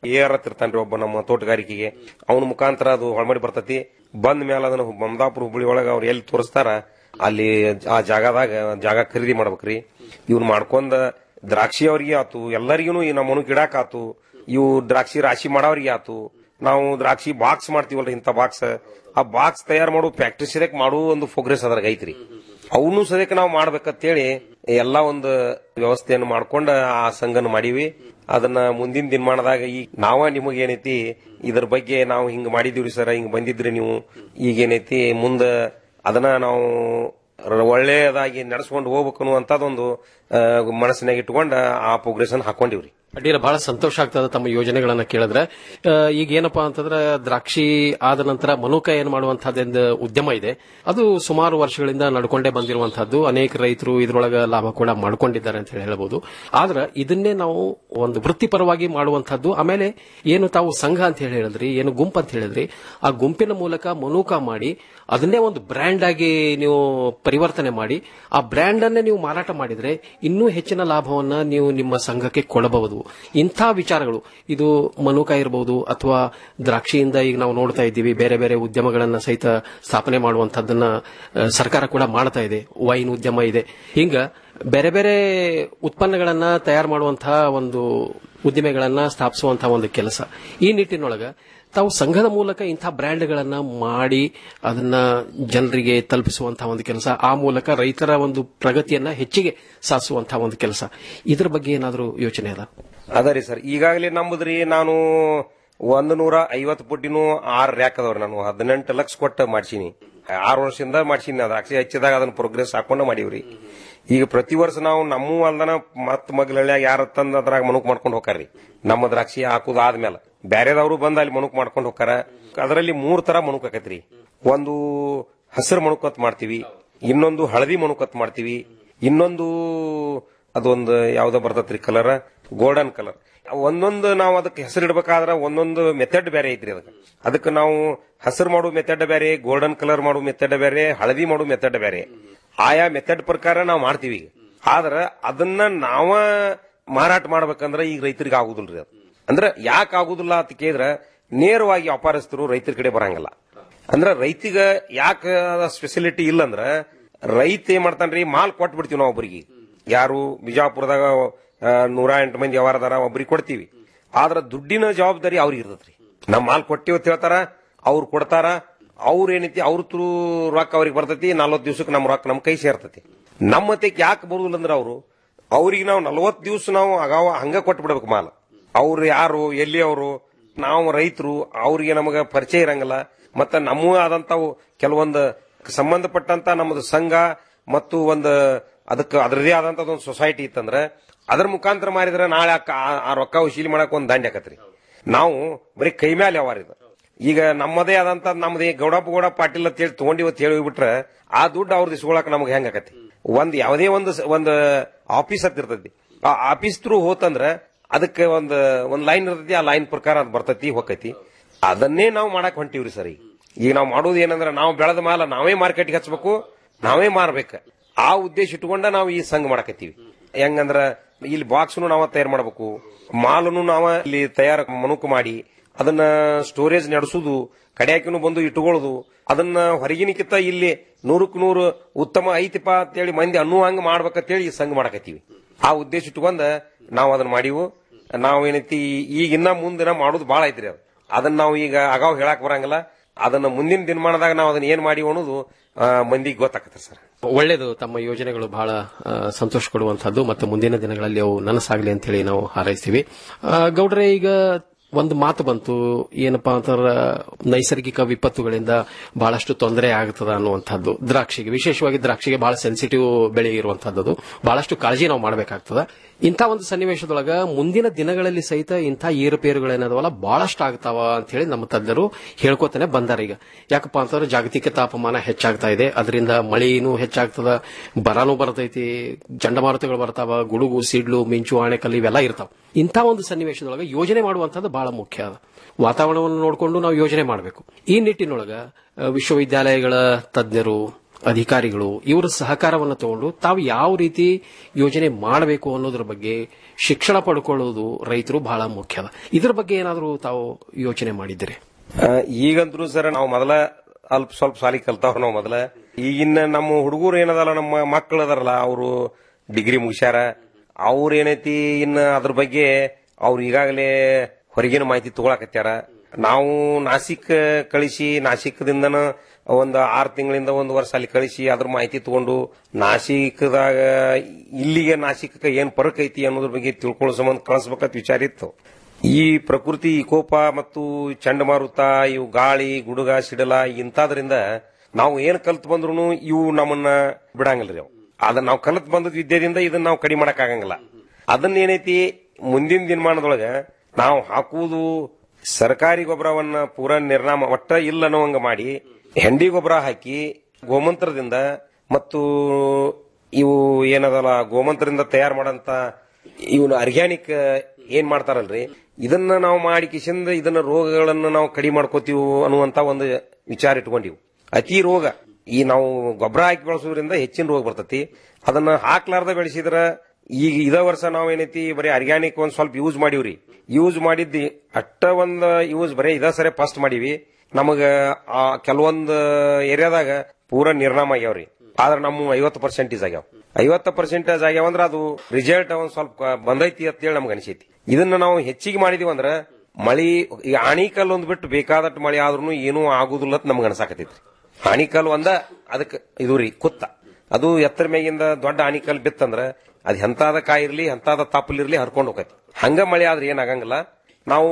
ಎ ಆರ್ ಹತ್ತಿರ್ತಾನ್ರಿ ಒಬ್ಬ ನಮ್ಮ ತೋಟಗಾರಿಕೆಗೆ ಅವನ ಮುಖಾಂತರ ಅದು ಹೊಳಮಡಿ ಬರ್ತತಿ ಬಂದ ಮೇಲೆ ಅದನ್ನ ಮಮದಾಪುರ ಹುಬ್ಬಳ್ಳಿ ಒಳಗ ಅವ್ರು ಎಲ್ಲಿ ತೋರಿಸ್ತಾರ ಅಲ್ಲಿ ಆ ಜಾಗದಾಗ ಜಾಗ ಖರೀದಿ ಮಾಡ್ಬೇಕ್ರಿ ಇವ್ನ ಮಾಡ್ಕೊಂಡ ದ್ರಾಕ್ಷಿ ಅವ್ರಿಗೆ ಆತು ಎಲ್ಲರಿಗೂ ಈ ನಮ್ಮ ಗಿಡಕ್ ಆತು ಇವು ದ್ರಾಕ್ಷಿ ರಾಶಿ ಮಾಡೋರಿಗೆ ಆತು ನಾವು ದ್ರಾಕ್ಷಿ ಬಾಕ್ಸ್ ಮಾಡ್ತೀವಲ್ರಿ ಇಂಥ ಬಾಕ್ಸ್ ಆ ಬಾಕ್ಸ್ ತಯಾರು ಮಾಡೋ ಫ್ಯಾಕ್ಟ್ರಿ ಸದ್ಯಕ್ ಮಾಡೋ ಒಂದು ಪ್ರೋಗ್ರೆಸ್ ಅದ್ರಾಗ ಐತ್ರಿ ಅವನು ಸದ್ಯಕ್ಕೆ ನಾವು ಮಾಡ್ಬೇಕಂತೇಳಿ ಎಲ್ಲಾ ಒಂದು ವ್ಯವಸ್ಥೆಯನ್ನು ಮಾಡ್ಕೊಂಡ ಆ ಸಂಘನ ಮಾಡೀವಿ ಅದನ್ನ ಮುಂದಿನ ದಿನಮಾನದಾಗ ಈಗ ನಾವ ನಿಮಗ್ ಏನೈತಿ ಇದ್ರ ಬಗ್ಗೆ ನಾವು ಹಿಂಗ್ ಮಾಡಿದೀವ್ರಿ ಸರ್ ಹಿಂಗ್ ಬಂದಿದ್ರಿ ನೀವು ಈಗ ಏನೈತಿ ಮುಂದ ಅದನ್ನ ನಾವು ರ- ಒಳ್ಳೆಯದಾಗಿ ನಡೆಸ್ಕೊಂಡು ಹೋಗ್ಬೇಕು ಅನ್ನುವಂಥದ್ದೊಂದು ಆ, ಮನಸ್ಸಿನಾಗ ಇಟ್ಕೊಂಡ ಆ ಪ್ರೋಗ್ರೆಸ್ ಹಾಕೊಂಡಿವ್ರಿ ಅಡ್ಡಿಲ್ಲ ಬಹಳ ಸಂತೋಷ ಆಗ್ತದೆ ತಮ್ಮ ಯೋಜನೆಗಳನ್ನ ಕೇಳಿದ್ರೆ ಆ, ಈಗ ಏನಪ್ಪಾ ಅಂತಂದ್ರೆ ದ್ರಾಕ್ಷಿ ಆದ ನಂತರ ಮನುಕ ಏನ್ ಮಾಡುವಂತಹದ್ದು ಉದ್ಯಮ ಇದೆ ಅದು ಸುಮಾರು ವರ್ಷಗಳಿಂದ ನಡ್ಕೊಂಡೇ ಬಂದಿರುವಂತಹದ್ದು ಅನೇಕ ರೈತರು ಇದ್ರೊಳಗ ಲಾಭ ಕೂಡ ಮಾಡ್ಕೊಂಡಿದ್ದಾರೆ ಅಂತ ಹೇಳಿ ಹೇಳ್ಬೋದು ಆದ್ರೆ ಇದನ್ನೇ ನಾವು ಒಂದು ವೃತ್ತಿಪರವಾಗಿ ಮಾಡುವಂತಹದ್ದು ಆಮೇಲೆ ಏನು ತಾವು ಸಂಘ ಅಂತ ಹೇಳಿ ಹೇಳಿದ್ರಿ ಏನು ಗುಂಪು ಅಂತ ಹೇಳಿದ್ರಿ ಆ ಗುಂಪಿನ ಮೂಲಕ ಮನೂಕ ಮಾಡಿ ಅದನ್ನೇ ಒಂದು ಬ್ರ್ಯಾಂಡ್ ಆಗಿ ನೀವು ಪರಿವರ್ತನೆ ಮಾಡಿ ಆ ಬ್ರ್ಯಾಂಡ್ ಅನ್ನೇ ನೀವು ಮಾರಾಟ ಮಾಡಿದ್ರೆ ಇನ್ನೂ ಹೆಚ್ಚಿನ ಲಾಭವನ್ನ ನೀವು ನಿಮ್ಮ ಸಂಘಕ್ಕೆ ಕೊಡಬಹುದು ಇಂಥ ವಿಚಾರಗಳು ಇದು ಮನುಕ ಇರಬಹುದು ಅಥವಾ ದ್ರಾಕ್ಷಿಯಿಂದ ಈಗ ನಾವು ನೋಡ್ತಾ ಇದ್ದೀವಿ ಬೇರೆ ಬೇರೆ ಉದ್ಯಮಗಳನ್ನ ಸಹಿತ ಸ್ಥಾಪನೆ ಮಾಡುವಂತಹದ್ದನ್ನ ಆ, ಸರ್ಕಾರ ಕೂಡ ಮಾಡ್ತಾ ಇದೆ ವೈನ್ ಉದ್ಯಮ ಇದೆ ಹಿಂಗ ಬೇರೆ ಬೇರೆ ಉತ್ಪನ್ನಗಳನ್ನ ತಯಾರು ಮಾಡುವಂತಹ ಒಂದು ಉದ್ದಿಮೆಗಳನ್ನ ಸ್ಥಾಪಿಸುವಂತಹ ಒಂದು ಕೆಲಸ ಈ ನಿಟ್ಟಿನೊಳಗ ತಾವು ಸಂಘದ ಮೂಲಕ ಇಂಥ ಬ್ರ್ಯಾಂಡ್ಗಳನ್ನ ಮಾಡಿ ಅದನ್ನ ಜನರಿಗೆ ತಲುಪಿಸುವಂತಹ ಒಂದು ಕೆಲಸ ಆ ಮೂಲಕ ರೈತರ ಒಂದು ಪ್ರಗತಿಯನ್ನ ಹೆಚ್ಚಿಗೆ ಸಾಧಿಸುವಂತಹ ಒಂದು ಕೆಲಸ ಇದ್ರ ಬಗ್ಗೆ ಏನಾದರೂ ಯೋಚನೆ ಅದ ಅದ ರೀ ಸರ್ ಈಗಾಗಲೇ ನಂಬುದ್ರಿ ನಾನು ಒಂದು ನೂರ ಐವತ್ತು ಪುಟ್ಟಿನೂ ಆರು ರ್ಯಾಕ್ ಅದಾವ್ರಿ ನಾನು ಹದಿನೆಂಟು ಲಕ್ಷ ಕೊಟ್ಟು ಮಾಡ್ಸೀನಿ ಆರು ವರ್ಷದಿಂದ ಮಾಡ್ಸೀನಿ ಅದು ಅಕ್ಷಯ ಹೆಚ್ಚಿದಾಗ ಅದನ್ನ ಪ್ರೋಗ್ರೆಸ್ ಹಾಕೊಂಡು ಮಾಡೀವ್ರಿ ಈಗ ಪ್ರತಿ ವರ್ಷ ನಾವು ನಮ್ಮ ಅಲ್ದನ ಮತ್ ಮಗ್ಲಳ್ಯಾಗ ಯಾರ ತಂದ ಅದ್ರಾಗ ಮನುಕ್ ಮಾಡ್ಕೊಂಡು ಹೋಗ್ತಾರ್ರಿ ನಮ್ಮ ದ್ರಾಕ್ಷಿ ಹಾಕುದು ಆದ್ಮೇಲೆ ಬ್ಯಾರೆದವರು ಬಂದ ಅಲ್ಲಿ ಮನುಕ್ ಮಾಡ್ಕೊಂಡು ಹೋಗ್ತಾರ ಅದರಲ್ಲಿ ಮೂರ್ ತರ ಮನುಕ್ ಆಕೈತ್ರಿ ಒಂದು ಹಸಿರು ಮಣುಕತ್ ಮಾಡ್ತೀವಿ ಇನ್ನೊಂದು ಹಳದಿ ಮಣುಕತ್ ಮಾಡ್ತೀವಿ ಇನ್ನೊಂದು ಅದೊಂದು ಯಾವ್ದೋ ಬರ್ತೈತ್ರಿ ಕಲರ್ ಗೋಲ್ಡನ್ ಕಲರ್ ಒಂದೊಂದು ನಾವು ಅದಕ್ಕೆ ಹೆಸರು ಇಡ್ಬೇಕಾದ್ರ ಒಂದೊಂದು ಮೆಥಡ್ ಬೇರೆ ಐತ್ರಿ ಅದಕ್ಕೆ ಅದಕ್ಕೆ ನಾವು ಹಸಿರು ಮಾಡೋ ಮೆಥಡ್ ಬೇರೆ ಗೋಲ್ಡನ್ ಕಲರ್ ಮಾಡೋ ಮೆಥಡ್ ಬೇರೆ ಹಳದಿ ಮಾಡೋ ಮೆಥಡ್ ಬೇರೆ ಆಯಾ ಮೆಥಡ್ ಪ್ರಕಾರ ನಾವು ಮಾಡ್ತೀವಿ ಈಗ. ಆದ್ರ ಅದನ್ನ ನಾವ ಮಾರಾಟ ಮಾಡ್ಬೇಕಂದ್ರ ಈಗ ರೈತರಿಗೆ ಆಗುದಿಲ್ರಿ ಅದು ಅಂದ್ರೆ ಯಾಕೆ ಆಗುದಿಲ್ಲ ಅಂತ ಕೇಳಿದ್ರ ನೇರವಾಗಿ ವ್ಯಾಪಾರಸ್ಥರು ರೈತರ ಕಡೆ ಬರಂಗಿಲ್ಲ ಅಂದ್ರ ರೈತಿಗ ಯಾಕೆ ಸ್ಪೆಸಿಲಿಟಿ ಇಲ್ಲ ಅಂದ್ರ ರೈತ ಏನ್ ಮಾಡ್ತಾನ್ರಿ ಮಾಲ್ ಕೊಟ್ಟು ಬಿಡ್ತೀವಿ ನಾವು ಒಬ್ಬರಿಗೆ ಯಾರು ಬಿಜಾಪುರದಾಗ ಆ, ನೂರ ಎಂಟು ಮಂದಿ ವ್ಯವಹಾರದಾರ ಒಬ್ರಿಗೆ ಕೊಡ್ತೀವಿ ಆದ್ರ ದುಡ್ಡಿನ ಜವಾಬ್ದಾರಿ ಅವ್ರಿಗೆ ಇರ್ತೈತ್ರಿ ನಮ್ ಮಾಲ್ ಕೊಟ್ಟಿವಿ ಅಂತ ಹೇಳ್ತಾರ ಅವ್ರು ಕೊಡ್ತಾರ ಅವ್ರ ಏನೈತಿ ಅವ್ರ ತ್ರೂ ರೊಕ್ಕ ಅವ್ರಿಗೆ ಬರ್ತೈತಿ ನಲ್ವತ್ತು ದಿವ್ಸಕ್ಕೆ ನಮ್ ರೊಕ್ಕ ನಮ್ ಕೈ ಸೇರ್ತೈತಿ ನಮ್ಮ ಮತಕ್ಕೆ ಯಾಕೆ ಬರುದಿಲ್ಲ ಅಂದ್ರೆ ಅವರು ಅವ್ರಿಗೆ ನಾವು ನಲ್ವತ್ತು ದಿವ್ಸ ನಾವು ಅಗಾವ ಹಂಗ ಕೊಟ್ಟು ಬಿಡ್ಬೇಕು ಮಾಲ್ ಅವ್ರು ಯಾರು ಎಲ್ಲಿ ಅವರು ನಾವು ರೈತರು ಅವ್ರಿಗೆ ನಮಗ ಪರಿಚಯ ಇರಂಗಿಲ್ಲ ಮತ್ತ ನಮ್ಮೂ ಆದಂತಾವು ಕೆಲವೊಂದು ಸಂಬಂಧಪಟ್ಟಂತ ನಮ್ಮದು ಸಂಘ ಮತ್ತು ಒಂದು ಅದಕ್ಕೆ ಅದರದೇ ಆದಂತ ಒಂದು ಸೊಸೈಟಿ ಇತ್ತಂದ್ರ ಅದ್ರ ಮುಖಾಂತರ ಮಾರಿದ್ರೆ ನಾಳೆ ಆ- ಆ- ಆ ರೊಕ್ಕ ವಸೂಲಿ ಮಾಡಕ್ ಒಂದು ದಾಂಡಿ ಆಕತ್ರಿ ನಾವು ಬರೀ ಕೈ ಮೇಲೆ ವ್ಯವಹಾರ ಇದು ಈಗ ನಮ್ಮದೇ ಆದಂತ ನಮ್ದೇ ಗೌಡಪ್ಪ ಗೌಡ ಪಾಟೀಲ್ ಅಂತ ಹೇಳಿ ತಗೊಂಡಿವ್ ಅಂತ ಹೇಳಿ ಬಿಟ್ರೆ ಆ ದುಡ್ಡು ಅವ್ರದ್ದು ಇಸ್ಕೊಳಕ್ ನಮ್ಗೆ ಹೆಂಗ್ ಆಕತಿ ಒಂದ್ ಯಾವುದೇ ಒಂದು ಸ- ಒಂದು ಆಫೀಸ್ ಅಂತ ಇರ್ತೈತಿ ಆ ಆಫೀಸ್ ಥ್ರೂ ಹೋತಂದ್ರ ಅದಕ್ಕೆ ಒಂದು ಒಂದ್ ಲೈನ್ ಇರ್ತೈತಿ ಆ ಲೈನ್ ಪ್ರಕಾರ ಅದು ಬರ್ತೈತಿ ಹೋಗೈತಿ ಅದನ್ನೇ ನಾವು ಮಾಡಕ್ ಹೊಂಟಿವ್ರಿ ಸರ್ ಈಗ ಈಗ ನಾವು ಮಾಡೋದು ಏನಂದ್ರ ನಾವು ಬೆಳೆದ ಮಾಲ ನಾವೇ ಮಾರ್ಕೆಟ್ಗೆ ಹಚ್ಬೇಕು ನಾವೇ ಮಾರ್ಬೇಕು ಆ ಉದ್ದೇಶ ಇಟ್ಕೊಂಡ ನಾವು ಈ ಸಂಘ ಮಾಡಕತ್ತೀವಿ ಹೆಂಗಂದ್ರ ಇಲ್ಲಿ ಬಾಕ್ಸ್ನು ನಾವ ತಯಾರು ಮಾಡಬೇಕು ಮಾಲನ್ನು ನಾವ ಇಲ್ಲಿ ತಯಾರ ಮನುಕು ಮಾಡಿ ಅದನ್ನ ಸ್ಟೋರೇಜ್ ನಡೆಸುದು ಕಡ್ಯಾಕಿನೂ ಬಂದು ಇಟ್ಕೊಳ್ಳೋದು ಅದನ್ನ ಹೊರಗಿನಕ್ಕಿಂತ ಇಲ್ಲಿ ನೂರಕ್ಕೆ ನೂರು ಉತ್ತಮ ಐತಿಪ ಅಂತೇಳಿ ಮಂದಿ ಅನ್ನುವಂಗ ಮಾಡ್ಬೇಕಂತೇಳಿ ಈ ಸಂಘ ಮಾಡಕತ್ತೀವಿ ಆ ಉದ್ದೇಶ ಇಟ್ಕೊಂಡ ನಾವು ಅದನ್ನ ಮಾಡಿವು ನಾವು ಏನೈತಿ ಈಗ ಇನ್ನ ಮುಂದಿನ ಮಾಡೋದು ಬಾಳ ಐತ್ರಿ ಅದು ಅದನ್ನ ನಾವು ಈಗ ಅಗಾವ್ ಹೇಳಕ್ ಬರಂಗಿಲ್ಲ ಅದನ್ನ ಮುಂದಿನ ದಿನಮಾನದಾಗ ನಾವು ಅದನ್ನ ಏನ್ ಮಾಡಿವಿ ಅನ್ನೋದು ಆ, ಮಂದಿಗೆ ಗೊತ್ತಾಗತ್ತೆ ಸರ್ ಒಳ್ಳೆಯದು ತಮ್ಮ ಯೋಜನೆಗಳು ಬಹಳ ಆ, ಸಂತೋಷ ಕೊಡುವಂತಹದ್ದು ಮತ್ತು ಮುಂದಿನ ದಿನಗಳಲ್ಲಿ ಅವು ನನಸಾಗಲಿ ಅಂತ ಹೇಳಿ ನಾವು ಹಾರೈಸ್ತೀವಿ ಆ, ಗೌಡ್ರೆ ಈಗ ಒಂದು ಮಾತು ಬಂತು ಏನಪ್ಪಾ ಅಂತಂದ್ರ ನೈಸರ್ಗಿಕ ವಿಪತ್ತುಗಳಿಂದ ಬಹಳಷ್ಟು ತೊಂದರೆ ಆಗ್ತದ ಅನ್ನುವಂಥದ್ದು ದ್ರಾಕ್ಷಿಗೆ ವಿಶೇಷವಾಗಿ ದ್ರಾಕ್ಷಿಗೆ ಬಹಳ ಸೆನ್ಸಿಟಿವ್ ಬೆಳೆ ಇರುವಂತಹದ್ದು ಬಹಳಷ್ಟು ಕಾಳಜಿ ನಾವು ಮಾಡಬೇಕಾಗ್ತದ ಇಂಥ ಒಂದು ಸನ್ನಿವೇಶದೊಳಗ ಮುಂದಿನ ದಿನಗಳಲ್ಲಿ ಸಹಿತ ಇಂಥ ಏರುಪೇರುಗಳೇನದವಲ್ಲ ಬಹಳಷ್ಟು ಆಗ್ತಾವ ಅಂತ ಹೇಳಿ ನಮ್ಮ ತಜ್ಞರು ಹೇಳ್ಕೊತಾನೆ ಬಂದಾರ ಈಗ ಯಾಕಪ್ಪ ಅಂತಂದ್ರೆ ಜಾಗತಿಕ ತಾಪಮಾನ ಹೆಚ್ಚಾಗ್ತಾ ಇದೆ ಅದರಿಂದ ಮಳೆನೂ ಹೆಚ್ಚಾಗ್ತದ ಬರನೂ ಬರ್ತೈತಿ ಚಂಡಮಾರುತಗಳು ಬರ್ತಾವ ಗುಡುಗು ಸಿಡ್ಲು ಮಿಂಚು ಆಣೆಕಲ್ಲು ಇವೆಲ್ಲ ಇರ್ತಾವ ಇಂಥ ಒಂದು ಸನ್ನಿವೇಶದೊಳಗ ಯೋಜನೆ ಮಾಡುವಂತದ್ದು ಬಹಳ ಮುಖ್ಯ ಅದ ವಾತಾವರಣವನ್ನು ನೋಡಿಕೊಂಡು ನಾವು ಯೋಜನೆ ಮಾಡಬೇಕು ಈ ನಿಟ್ಟಿನೊಳಗ ಆ, ವಿಶ್ವವಿದ್ಯಾಲಯಗಳ ತಜ್ಞರು ಅಧಿಕಾರಿಗಳು ಇವರ ಸಹಕಾರವನ್ನು ತಗೊಂಡು ತಾವು ಯಾವ ರೀತಿ ಯೋಜನೆ ಮಾಡಬೇಕು ಅನ್ನೋದ್ರ ಬಗ್ಗೆ ಶಿಕ್ಷಣ ಪಡ್ಕೊಳ್ಳೋದು ರೈತರು ಬಹಳ ಮುಖ್ಯ ಅದ ಇದ್ರ ಬಗ್ಗೆ ಏನಾದರೂ ತಾವು ಯೋಚನೆ ಮಾಡಿದ್ದೀರಿ ಆ, ಈಗಂತೂ ಸರ್ ನಾವು ಮೊದಲ ಅಲ್ಪ ಸ್ವಲ್ಪ ಸಾಲಿ ಕಲ್ತಾವ್ರ ನಾವು ಮೊದಲ ಈಗಿನ ನಮ್ಮ ಹುಡುಗರು ಏನದಲ್ಲ ನಮ್ಮ ಮಕ್ಕಳು ಅದಾರಲ್ಲ ಅವರು ಡಿಗ್ರಿ ಮುಗಿಸ್ಯಾರ ಅವ್ರ ಏನೈತಿ ಇನ್ನ ಅದ್ರ ಬಗ್ಗೆ ಅವ್ರು ಈಗಾಗಲೇ ಹೊರಗಿನ ಮಾಹಿತಿ ತಗೊಳಕತ್ಯಾರ ನಾವು ನಾಸಿಕ್ ಕಳಿಸಿ ನಾಸಿಕದಿಂದನ ಒಂದು ಆರು ತಿಂಗಳಿಂದ ಒಂದು ವರ್ಷ ಅಲ್ಲಿ ಕಳಿಸಿ ಅದ್ರ ಮಾಹಿತಿ ತಗೊಂಡು ನಾಸಿಕದಾಗ ಇಲ್ಲಿಗೆ ನಾಸಿಕಕ್ಕೆ ಏನ್ ಫರಕ್ ಐತಿ ಅನ್ನೋದ್ರ ಬಗ್ಗೆ ತಿಳ್ಕೊಳ್ಳೋ ಸಂಬಂಧ ಕಳಿಸ್ಬೇಕಂತ ವಿಚಾರ ಇತ್ತು ಈ ಪ್ರಕೃತಿ ವಿಕೋಪ ಮತ್ತು ಚಂಡಮಾರುತ ಇವು ಗಾಳಿ ಗುಡುಗ ಸಿಡಲ ಇಂಥದ್ರಿಂದ ನಾವು ಏನ್ ಕಲ್ತ್ ಬಂದ್ರು ಇವು ನಮ್ಮನ್ನ ಬಿಡಂಗಿಲ್ರಿ ಅವು ಅದನ್ನ ನಾವು ಕಲ್ತ್ ಬಂದದ ವಿದ್ಯೆದಿಂದ ಇದನ್ನ ನಾವು ಕಡಿಮೆ ಮಾಡಕ್ ಆಗಂಗಿಲ್ಲ ಅದನ್ನ ಏನೈತಿ ಮುಂದಿನ ದಿನಮಾನದೊಳಗ ನಾವು ಹಾಕುವುದು ಸರ್ಕಾರಿ ಗೊಬ್ಬರವನ್ನ ಪೂರ ನಿರ್ನಾಮ ಒಟ್ಟ ಇಲ್ಲ ಅನ್ನೋಂಗ ಮಾಡಿ ಹೆಂಡಿ ಗೊಬ್ಬರ ಹಾಕಿ ಗೋಮಂತ್ರದಿಂದ ಮತ್ತು ಇವು ಏನದಲ್ಲ ಗೋಮಂತ್ರದಿಂದ ತಯಾರು ಮಾಡಂತ ಇವನು ಆರ್ಗ್ಯಾನಿಕ್ ಏನ್ ಮಾಡ್ತಾರಲ್ರಿ ಇದನ್ನ ನಾವು ಮಾಡಿ ಕಿಶಿಂದ ಇದನ್ನ ರೋಗಗಳನ್ನ ನಾವು ಕಡಿಮೆ ಮಾಡ್ಕೋತೀವಿ ಅನ್ನುವಂತ ಒಂದು ವಿಚಾರ ಇಟ್ಕೊಂಡಿವು ಅತಿ ರೋಗ ಈ ನಾವು ಗೊಬ್ಬರ ಹಾಕಿ ಬೆಳೆಸೋದ್ರಿಂದ ಹೆಚ್ಚಿನ ರೋಗ ಬರ್ತತಿ ಅದನ್ನ ಹಾಕ್ಲಾರ್ದ ಬೆಳೆಸಿದ್ರ ಈಗ ಇದ ವರ್ಷ ನಾವ್ ಏನೈತಿ ಬರೀ ಆರ್ಗ್ಯಾನಿಕ್ ಒಂದ್ ಸ್ವಲ್ಪ ಯೂಸ್ ಮಾಡಿವ್ರಿ ಯೂಸ್ ಮಾಡಿದ್ದಿ ಅಟ್ಟ ಒಂದ್ ಯೂಸ್ ಬರೀ ಇದ ಸರಿ ಫಸ್ಟ್ ಮಾಡಿವಿ ನಮಗ ಆ ಕೆಲವೊಂದ್ ಏರಿಯಾದಾಗ ಪೂರ ನಿರ್ನಾಮ ಆಗ್ಯಾವ್ರಿ ಆದ್ರ ನಮ್ಮ ಐವತ್ತು ಪರ್ಸೆಂಟೇಜ್ ಆಗ್ಯಾವ ಐವತ್ತು ಪರ್ಸೆಂಟೇಜ್ ಆಗ್ಯಾವ ಅಂದ್ರ ಅದು ರಿಸಲ್ಟ್ ಒಂದ್ ಸ್ವಲ್ಪ ಬಂದೈತಿ ಅಂತೇಳಿ ನಮ್ಗೆ ಅನಿಸೈತಿ ಇದನ್ನ ನಾವು ಹೆಚ್ಚಿಗೆ ಮಾಡಿದೀವಿ ಅಂದ್ರ ಮಳಿ ಈಗ ಆಣಿಕಲ್ ಒಂದ್ ಬಿಟ್ಟು ಬೇಕಾದಟ್ಟು ಮಳಿ ಆದ್ರೂ ಏನೂ ಆಗುದಿಲ್ಲ ಅಂತ ನಮ್ಗೆ ಅನ್ಸಾಕತೈತ್ರಿ ಆಣಿಕಲ್ ಒಂದ ಅದಕ್ಕೆ ಇದು ರೀ ಕುತ್ತ ಅದು ಎತ್ತರ ಮೇಗಿಂದ ದೊಡ್ಡ ಆಣಿಕಲ್ ಬಿತ್ತಂದ್ರ ಅದ್ ಎಂತಾದ ಕಾಯಿ ಇರ್ಲಿ ಎಂತಾದ ತಾಪಲಿರ್ಲಿ ಹರ್ಕೊಂಡು ಹೋಗತಿ ಹಂಗ ಮಳೆ ಆದ್ರೆ ಏನಾಗಂಗಿಲ್ಲ ನಾವು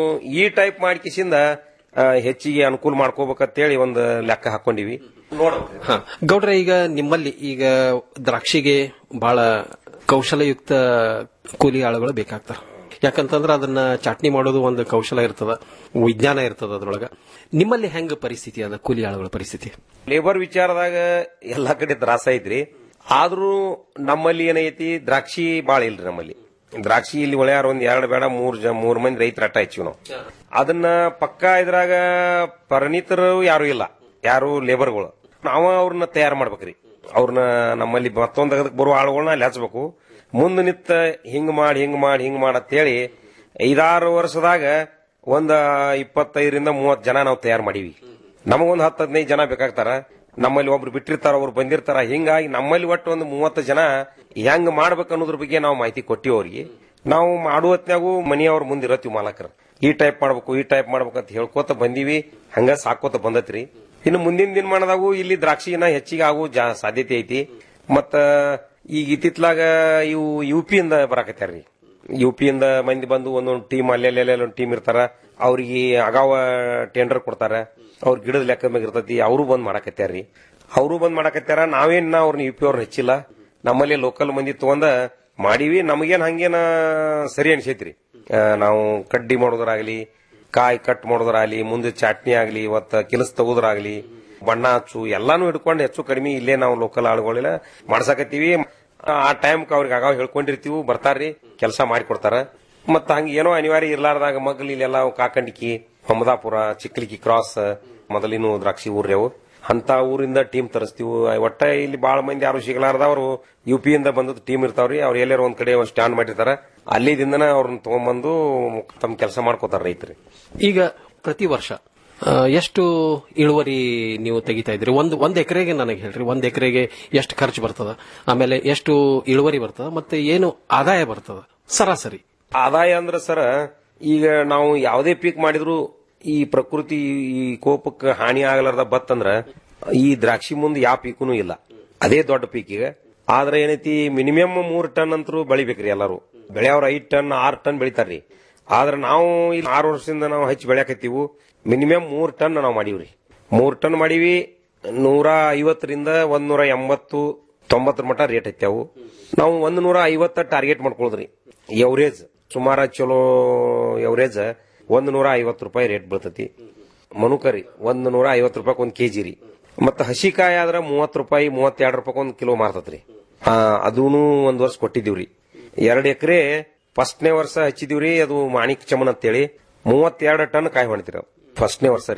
ಈ ಟೈಪ್ ಮಾಡ್ಕಿಸಿಂದ ಆ, ಹೆಚ್ಚಿಗೆ ಅನುಕೂಲ ಮಾಡ್ಕೋಬೇಕಂತೇಳಿ ಒಂದು ಲೆಕ್ಕ ಹಾಕೊಂಡಿವಿ ನೋಡ್ಬೇಕು ಹ. ಗೌಡ್ರೆ ಈಗ ನಿಮ್ಮಲ್ಲಿ ಈಗ ದ್ರಾಕ್ಷಿಗೆ ಬಹಳ ಕೌಶಲಯುಕ್ತ ಕೂಲಿ ಆಳುಗಳು ಬೇಕಾಗ್ತಾರ ಯಾಕಂತಂದ್ರ ಅದನ್ನ ಚಟ್ನಿ ಮಾಡೋದು ಒಂದು ಕೌಶಲ ಇರ್ತದ ವಿಜ್ಞಾನ ಇರ್ತದ ಅದ್ರೊಳಗ ನಿಮ್ಮಲ್ಲಿ ಹೆಂಗ ಪರಿಸ್ಥಿತಿ ಅದ ಕೂಲಿ ಆಳುಗಳ ಪರಿಸ್ಥಿತಿ ಲೇಬರ್ ವಿಚಾರದಾಗ ಎಲ್ಲಾ ಕಡೆ ತ್ರಾಸ ಐತ್ರಿ ಆದ್ರೂ ನಮ್ಮಲ್ಲಿ ಏನೈತಿ ದ್ರಾಕ್ಷಿ ಬಾಳ ಇಲ್ರಿ ನಮ್ಮಲ್ಲಿ ದ್ರಾಕ್ಷಿ ಇಲ್ಲಿ ಒಳ್ಳೆಯಾರ ಒಂದ್ ಎರಡು ಬೇಡ ಮೂರ್ ಜ ಮೂರ್ ಮಂದಿ ರೈತರ ಅಟ್ಟ ಹೆಚ್ಚಿವಿ ನಾವು ಅದನ್ನ ಪಕ್ಕ ಇದ್ರಾಗ ಪರಿಣಿತರು ಯಾರು ಇಲ್ಲ ಯಾರು ಲೇಬರ್ಗಳು ನಾವ ಅವ್ರನ್ನ ತಯಾರು ಮಾಡ್ಬೇಕ್ರಿ ಅವ್ರನ್ನ ನಮ್ಮಲ್ಲಿ ಮತ್ತೊಂದ್ ಅದಕ್ಕೆ ಬರುವ ಆಳುಗಳನ್ನ ಅಲ್ಲಿ ಹಚ್ಬೇಕು ಮುಂದ್ ನಿತ್ತ ಹಿಂಗ್ ಮಾಡಿ ಹಿಂಗ್ ಮಾಡಿ ಹಿಂಗ್ ಮಾಡಿ ಅಂತೇಳಿ ಐದಾರು ವರ್ಷದಾಗ ಒಂದ್ ಇಪ್ಪತ್ತೈದರಿಂದ ಮೂವತ್ ಜನ ನಾವು ತಯಾರು ಮಾಡೀವಿ ನಮಗೊಂದು ಹತ್ತು ಹದಿನೈದು ಜನ ಬೇಕಾಗ್ತಾರ ನಮ್ಮಲ್ಲಿ ಒಬ್ರು ಬಿಟ್ಟಿರ್ತಾರ ಅವ್ರು ಬಂದಿರ್ತಾರ ಹಿಂಗಾಗಿ ನಮ್ಮಲ್ಲಿ ಒಟ್ಟು ಒಂದು ಮೂವತ್ತು ಜನ ಹೆಂಗ್ ಮಾಡ್ಬೇಕು ಅನ್ನೋದ್ರ ಬಗ್ಗೆ ನಾವು ಮಾಹಿತಿ ಕೊಟ್ಟಿವಿ ಅವ್ರಿಗೆ ನಾವು ಮಾಡುವತ್ನಾಗೂ ಮನೆಯವ್ರ ಮುಂದೆ ಇರತ್ತೀವಿ ಮಾಲಕರು ಈ ಟೈಪ್ ಮಾಡ್ಬೇಕು ಈ ಟೈಪ್ ಮಾಡ್ಬೇಕು ಅಂತ ಹೇಳ್ಕೋತ ಬಂದೀವಿ ಹಂಗ ಸಾಕೋತ ಬಂದತ್ರಿ ಇನ್ನು ಮುಂದಿನ ದಿನಮಾನದಾಗೂ ಇಲ್ಲಿ ದ್ರಾಕ್ಷಿನ ಹೆಚ್ಚಿಗೆ ಆಗೋ ಜಾ ಸಾಧ್ಯತೆ ಐತಿ ಮತ್ತ ಈಗ ಇತ್ತಿತ್ಲಾಗ ಇವು ಯು ಪಿಯಿಂದ ಬರಾಕತ್ಯಾರ್ರಿ ಯು ಪಿಯಿಂದ ಮಂದಿ ಬಂದು ಒಂದೊಂದು ಟೀಮ್ ಅಲ್ಲೆಲ್ಲೆಲ್ಲ ಒಂದು ಟೀಮ್ ಇರ್ತಾರ ಅವ್ರಿಗೆ ಅಗಾವ ಟೆಂಡರ್ ಕೊಡ್ತಾರ ಅವ್ರ ಗಿಡದ ಲೆಕ್ಕ ಮ್ಯಾಗ ಇರ್ತೈತಿ ಅವರು ಬಂದ್ ಮಾಡಾಕತ್ಯಾರ್ರಿ ಅವರು ಬಂದ್ ಮಾಡಾಕತ್ಯಾರ ನಾವೇನ್ ಅವ್ರನ್ನ ಯು ಪಿ ಅವ್ರನ್ನ ಹೆಚ್ಚಿಲ್ಲ ನಮ್ಮಲ್ಲಿ ಲೋಕಲ್ ಮಂದಿ ತಗೊಂಡ ಮಾಡೀವಿ ನಮಗೇನ್ ಹಂಗೇನ ಸರಿ ಅನ್ಸೈತ್ರಿ ಆ, ನಾವು ಕಡ್ಡಿ ಮಾಡೋದ್ರಾಗ್ಲಿ ಕಾಯಿ ಕಟ್ ಮಾಡೋದ್ರಾಗ್ಲಿ ಮುಂದೆ ಚಾಟ್ನಿ ಆಗ್ಲಿ ಇವತ್ತ ಕೆಲಸ ತಗೋದ್ರಾಗ್ಲಿ ಬಣ್ಣ ಹಚ್ಚು ಎಲ್ಲಾನು ಹಿಡ್ಕೊಂಡು ಹೆಚ್ಚು ಕಡಿಮೆ ಇಲ್ಲೇ ನಾವು ಲೋಕಲ್ ಆಳುಗಳೆಲ್ಲ ಮಾಡ್ಸಾಕತ್ತೀವಿ ಆ ಟೈಮ್ಗೆ ಅವ್ರಿಗೆ ಆಗಾವ್ ಹೇಳ್ಕೊಂಡಿರ್ತೀವಿ ಬರ್ತಾರ್ರಿ ಕೆಲಸ ಮಾಡಿಕೊಡ್ತಾರ ಮತ್ತ ಹಂಗ ಏನೋ ಅನಿವಾರ್ಯ ಇರ್ಲಾರ್ದಾಗ ಮಗ್ಲು ಇಲ್ಲೆಲ್ಲ ಕಾಕಂಡಿಕಿ ಹೊಮದಾಪುರ ಚಿಕ್ಕಲಿಕಿ ಕ್ರಾಸ್ ಮೊದಲಿನ ದ್ರಾಕ್ಷಿ ಊರ್ರಿ ಅವು ಅಂತ ಊರಿಂದ ಟೀಮ್ ತರಿಸ್ತೀವಿ ಒಟ್ಟ ಇಲ್ಲಿ ಬಾಳ ಮಂದಿ ಯಾರು ಸಿಗಲಾರ್ದವ್ರು ಯು ಪಿ ಇಂದ ಬಂದದ ಟೀಮ್ ಇರ್ತಾವ್ರಿ ಅವ್ರು ಎಲ್ಲಾರ ಒಂದ್ ಕಡೆ ಒಂದ್ ಸ್ಟ್ಯಾಂಡ್ ಮಾಡಿರ್ತಾರ ಅಲ್ಲಿದಿಂದನ ಅವ್ರನ್ನ ತಗೊಂಡ್ಬಂದು ತಮ್ಮ ಕೆಲಸ ಮಾಡ್ಕೋತಾರ ರೈತರು ಈಗ ಪ್ರತಿ ವರ್ಷ ಆ, ಎಷ್ಟು ಇಳುವರಿ ನೀವು ತೆಗಿತಾ ಇದ್ರಿ ಒಂದು ಒಂದ್ ಎಕರೆಗೆ ನನಗೆ ಹೇಳ್ರಿ ಒಂದ್ ಎಕರೆಗೆ ಎಷ್ಟು ಖರ್ಚು ಬರ್ತದ ಆಮೇಲೆ ಎಷ್ಟು ಇಳುವರಿ ಬರ್ತದ ಮತ್ತೆ ಏನು ಆದಾಯ ಬರ್ತದ ಸರಾಸರಿ ಆದಾಯ ಅಂದ್ರೆ ಸರ ಈಗ ನಾವು ಯಾವುದೇ ಪೀಕ್ ಮಾಡಿದ್ರು ಈ ಪ್ರಕೃತಿ ಈ ಕೋಪಕ್ಕೆ ಹಾನಿ ಆಗಲಾರ್ದ ಬತ್ತಂದ್ರ ಈ ದ್ರಾಕ್ಷಿ ಮುಂದೆ ಯಾವ ಪೀಕುನು ಇಲ್ಲ ಅದೇ ದೊಡ್ಡ ಪೀಕ್ ಈಗ ಆದ್ರೆ ಏನೈತಿ ಮಿನಿಮಮ್ ಮೂರ್ ಟನ್ ಅಂತರೂ ಬೆಳಿಬೇಕ್ರಿ ಎಲ್ಲಾರು ಬೆಳೆಯವ್ರ ಐದ್ ಟನ್ ಆರ್ ಟನ್ ಬೆಳಿತಾರ್ರಿ ಆದ್ರೆ ನಾವು ಇಲ್ಲಿ ಆರು ವರ್ಷದಿಂದ ನಾವು ಹಚ್ಚಿ ಬೆಳ್ಯಾಕತ್ತೀವಿ ಮಿನಿಮಮ್ ಮೂರ್ ಟನ್ ನಾವು ಮಾಡೀವ್ರಿ ಮೂರ್ ಟನ್ ಮಾಡೀವಿ ನೂರ ಐವತ್ತರಿಂದ ಒಂದ್ ನೂರ ಎಂಬತ್ತು ತೊಂಬತ್ತರ ಮಟ ರೇಟ್ ಐತಿ ಅವು ನಾವು ಒಂದ್ ನೂರ ಐವತ್ತ ಟಾರ್ಗೆಟ್ ಮಾಡ್ಕೊಳ್ದ್ರಿ ಎವರೇಜ್ ಸುಮಾರ ಚಲೋ ಎವರೇಜ್ ಒಂದ್ ನೂರ ಐವತ್ತು ರೂಪಾಯಿ ರೇಟ್ ಬೀಳ್ತತಿ ಮನುಕರಿ ಒಂದ್ ನೂರ ಐವತ್ತು ರೂಪಾಯಿ ಒಂದ್ ಕೆಜಿ ರೀ ಮತ್ತ ಹಸಿಕಾಯಿ ಆದ್ರ ಮೂವತ್ ರೂಪಾಯಿ ಮೂವತ್ತೆರಡು ರೂಪಾಯಿ ಒಂದ್ ಕಿಲೋ ಮಾರ್ತತ್ರಿ ಆ ಅದೂನು ಒಂದ್ ವರ್ಷ ಕೊಟ್ಟಿದ್ದೀವ್ರಿ ಎರಡ್ ಎಕರೆ ಫಸ್ಟ್ನೇ ವರ್ಷ ಹಚ್ಚಿದೀವ್ರಿ ಅದು ಮಾಣಿಕ್ ಚಮನ್ ಅಂತೇಳಿ ಮೂವತ್ತೆರಡು ಟನ್ ಕಾಯಿ ಹೊಣ್ತಿರಿ ಫಸ್ಟ್ನೇ ವರ್ಷ ರೀ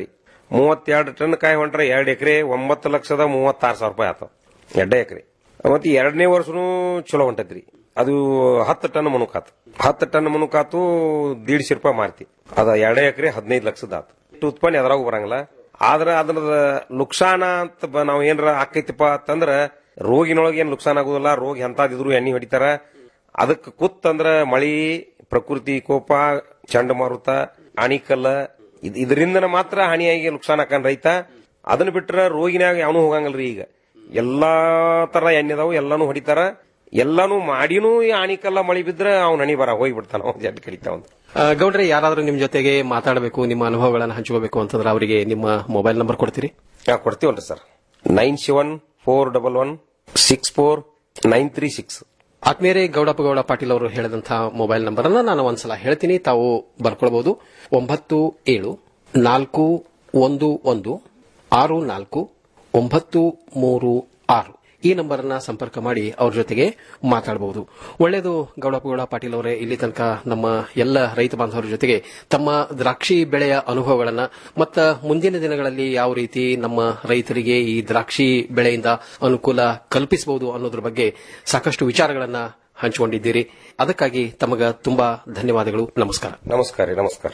ಮೂವತ್ತೆರಡು ಟನ್ ಕಾಯಿ ಹೊಂಟ್ರೆ ಎರಡು ಎಕರೆ ಒಂಬತ್ತು ಲಕ್ಷದ ಮೂವತ್ತಾರು ಸಾವಿರ ರೂಪಾಯಿ ಆತ ಎರಡೇ ಎಕರೆ ಮತ್ತೆ ಎರಡನೇ ವರ್ಷನೂ ಚಲೋ ಹೊಂಟೈತ್ರಿ ಅದು ಹತ್ತು ಟನ್ ಮನುಕಾತು ಹತ್ತು ಟನ್ ಮನುಕಾತು ದೀಡ್ಶೆ ರೂಪಾಯಿ ಮಾರ್ತಿ ಅದ ಎರಡೇ ಎಕರೆ ಹದಿನೈದು ಲಕ್ಷದ ಆತು ಇಷ್ಟು ಉತ್ಪನ್ನ ಎದ್ರಾಗೂ ಬರಂಗಿಲ್ಲ ಆದ್ರ ಅದ್ರದ ಲುಕ್ಸಾನ ಅಂತ ಬ- ನಾವ್ ಏನ್ರ ಆಕೈತಿಪ್ಪ ಅಂತಂದ್ರ ರೋಗಿನೊಳಗೆ ಏನ್ ಲುಕ್ಸಾನ್ ಆಗುದಿಲ್ಲ ರೋಗಿ ಎಂತಾದಿದ್ರು ಎಣ್ಣೆ ಹೊಡಿತಾರ ಅದಕ್ಕೆ ಕುತ್ತಂದ್ರ ಮಳಿ ಪ್ರಕೃತಿ ಕೋಪ ಚಂಡಮಾರುತ ಆಣಿಕಲ್ಲ ಇದ್- ಇದರಿಂದನ ಮಾತ್ರ ಹಾನಿಯಾಗಿ ಲುಕ್ಸಾನ್ ಹಾಕನ್ ರೈತ ಅದನ್ನ ಬಿಟ್ರ ರೋಗಿನ್ಯಾಗ ಯಾವನು ಹೋಗಂಗಲ್ರಿ ಈಗ ಎಲ್ಲಾ ತರ ಎಣ್ಣೆ ಅದಾವು ಎಲ್ಲಾನು ಹೊಡಿತಾರ ಎಲ್ಲಾನು ಮಾಡಿನೂ ಈ ಆಣಿಕಲ್ಲ ಮಳಿ ಬಿದ್ರ ಅವ್ನ ಹಣಿ ಬರ ಹೋಗಿ ಬಿಡ್ತಾನ ಅವ್ನ್ ಜಡ್ ಕಡಿತಾವ ಆ, ಗೌಡ್ರೆ ಯಾರಾದ್ರೂ ನಿಮ್ ಜೊತೆಗೆ ಮಾತಾಡಬೇಕು ನಿಮ್ಮ ಅನುಭವಗಳನ್ನು ಹಂಚ್ಕೋಬೇಕು ಅಂತಂದ್ರೆ ಅವರಿಗೆ ನಿಮ್ಮ ಮೊಬೈಲ್ ನಂಬರ್ ಕೊಡ್ತೀರಿ ಹಾ ಕೊಡ್ತೀವಲ್ರಿ sir nine seven four double one six four nine three six ಆತ್ಮೀಯರೇ ಗೌಡಪ್ಪ ಗೌಡ ಪಾಟೀಲ್ ಅವರು ಹೇಳಿದಂತಹ ಮೊಬೈಲ್ ನಂಬರ್ ಅನ್ನ ನಾನು ಒಂದ್ಸಲ ಹೇಳ್ತೀನಿ ತಾವು ಬರ್ಕೊಳ್ಬಹುದು ಒಂಬತ್ತು ಏಳು ನಾಲ್ಕು ಒಂದು ಒಂದು ಆರು ನಾಲ್ಕು ಒಂಬತ್ತು ಮೂರು ಆರು ಈ ನಂಬರ್ ಅನ್ನ ಸಂಪರ್ಕ ಮಾಡಿ ಅವ್ರ ಜೊತೆಗೆ ಮಾತಾಡಬಹುದು ಒಳ್ಳೆಯದು ಗೌಡಪ್ಪ ಗೌಡ ಪಾಟೀಲ್ ಅವರೇ ಇಲ್ಲಿ ತನಕ ನಮ್ಮ ಎಲ್ಲ ರೈತ ಬಾಂಧವರ ಜೊತೆಗೆ ತಮ್ಮ ದ್ರಾಕ್ಷಿ ಬೆಳೆಯ ಅನುಭವಗಳನ್ನ ಮತ್ತ ಮುಂದಿನ ದಿನಗಳಲ್ಲಿ ಯಾವ ರೀತಿ ನಮ್ಮ ರೈತರಿಗೆ ಈ ದ್ರಾಕ್ಷಿ ಬೆಳೆಯಿಂದ ಅನುಕೂಲ ಕಲ್ಪಿಸಬಹುದು ಅನ್ನೋದ್ರ ಬಗ್ಗೆ ಸಾಕಷ್ಟು ವಿಚಾರಗಳನ್ನ ಹಂಚಿಕೊಂಡಿದ್ದೀರಿ ಅದಕ್ಕಾಗಿ ತಮಗ ತುಂಬಾ ಧನ್ಯವಾದಗಳು ನಮಸ್ಕಾರ ನಮಸ್ಕಾರ ರೀ ನಮಸ್ಕಾರ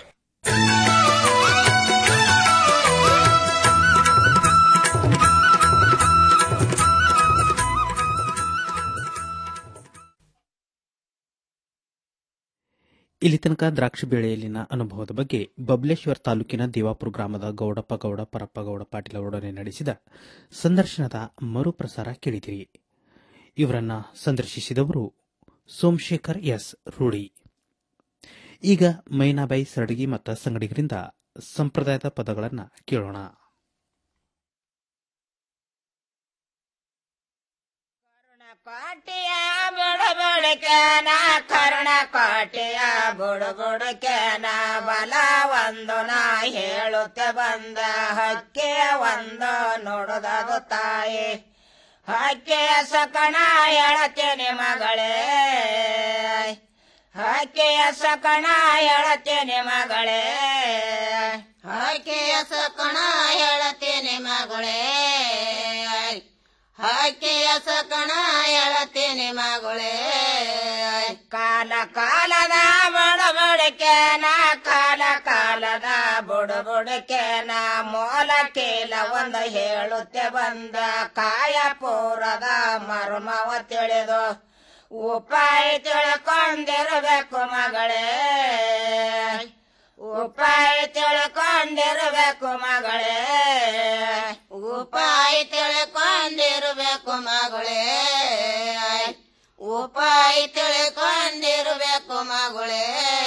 ಇಲ್ಲಿ ತನಕ ದ್ರಾಕ್ಷಿ ಬೆಳೆಯಲ್ಲಿನ ಅನುಭವದ ಬಗ್ಗೆ ಬಬಲೇಶ್ವರ್ ತಾಲೂಕಿನ ದೇವಾಪುರ ಗ್ರಾಮದ ಗೌಡಪ್ಪ ಗೌಡ ಪರಪ್ಪ ಗೌಡ ಪಾಟೀಲ್ ಅವರೊಡನೆ ನಡೆಸಿದ ಸಂದರ್ಶನದ ಮರುಪ್ರಸಾರ ಕೇಳಿದಿರಿ ಇವರನ್ನ ಸಂದರ್ಶಿಸಿದವರು ಸೋಮಶೇಖರ್ ಎಸ್ ರೂಢಿ ಈಗ ಮೈನಾಬಾಯಿ ಸರಡಗಿ ಮತ್ತು ಸಂಗಡಿಗರಿಂದ ಸಂಪ್ರದಾಯದ ಪದಗಳನ್ನು ಕೇಳೋಣ ಕೋಟೆಯ ಬುಡಬುಡಕೇನ ಕರ್ಣ ಕೋಟೆಯ ಬುಡಬುಡಕೇನ ಬಲ ಒಂದು ನಾ ಹೇಳುತ್ತೆ ಬಂದ ಹಕ್ಕಿಯ ಒಂದು ನುಡಿದದು ತಾಯಿ ಹಕ್ಕಿಯ ಸಕಣ ಹೇಳತ್ತೇನೆ ಮಗಳೇ ಹಕ್ಕಿಯ ಸಕಣ ಹೇಳತ್ತೇನೆ ಮಗಳೇ ಹಕ್ಕಿಯ ಸಕಣ ಹೇಳತ್ತೇನೆ ಮಗಳೇ ಹಕ್ಕಿಯ ಸಕಣ ಹೇಳತ್ತೇನೆ ಮಗಳೇ ಕಾಲ ಕಾಲದ ಬುಡಬುಡಕೇನ ಕಾಲ ಕಾಲದ ಬುಡಬುಡಕೇನ ಮೂಲ ಕೇಲ ಒಂದು ಹೇಳುತ್ತೆ ಬಂದ ಕಾಯ ಪೂರದ ಮರ್ಮವ ತಿಳಿದು ಉಪಾಯ ತಿಳ್ಕೊಂಡಿರಬೇಕು ಮಗಳೇ ಉಪಾಯ ತಿಳ್ಕೊಂಡಿರಬೇಕು ಮಗಳೇ ಉಪಾಯ ತಿಳ್ಕೊಂಡಿರಬೇಕು ಮಗಳೇ ಉಪಾಯ ತಿಳ್ಕೊಂಡಿರಬೇಕು ಮಗಳೇ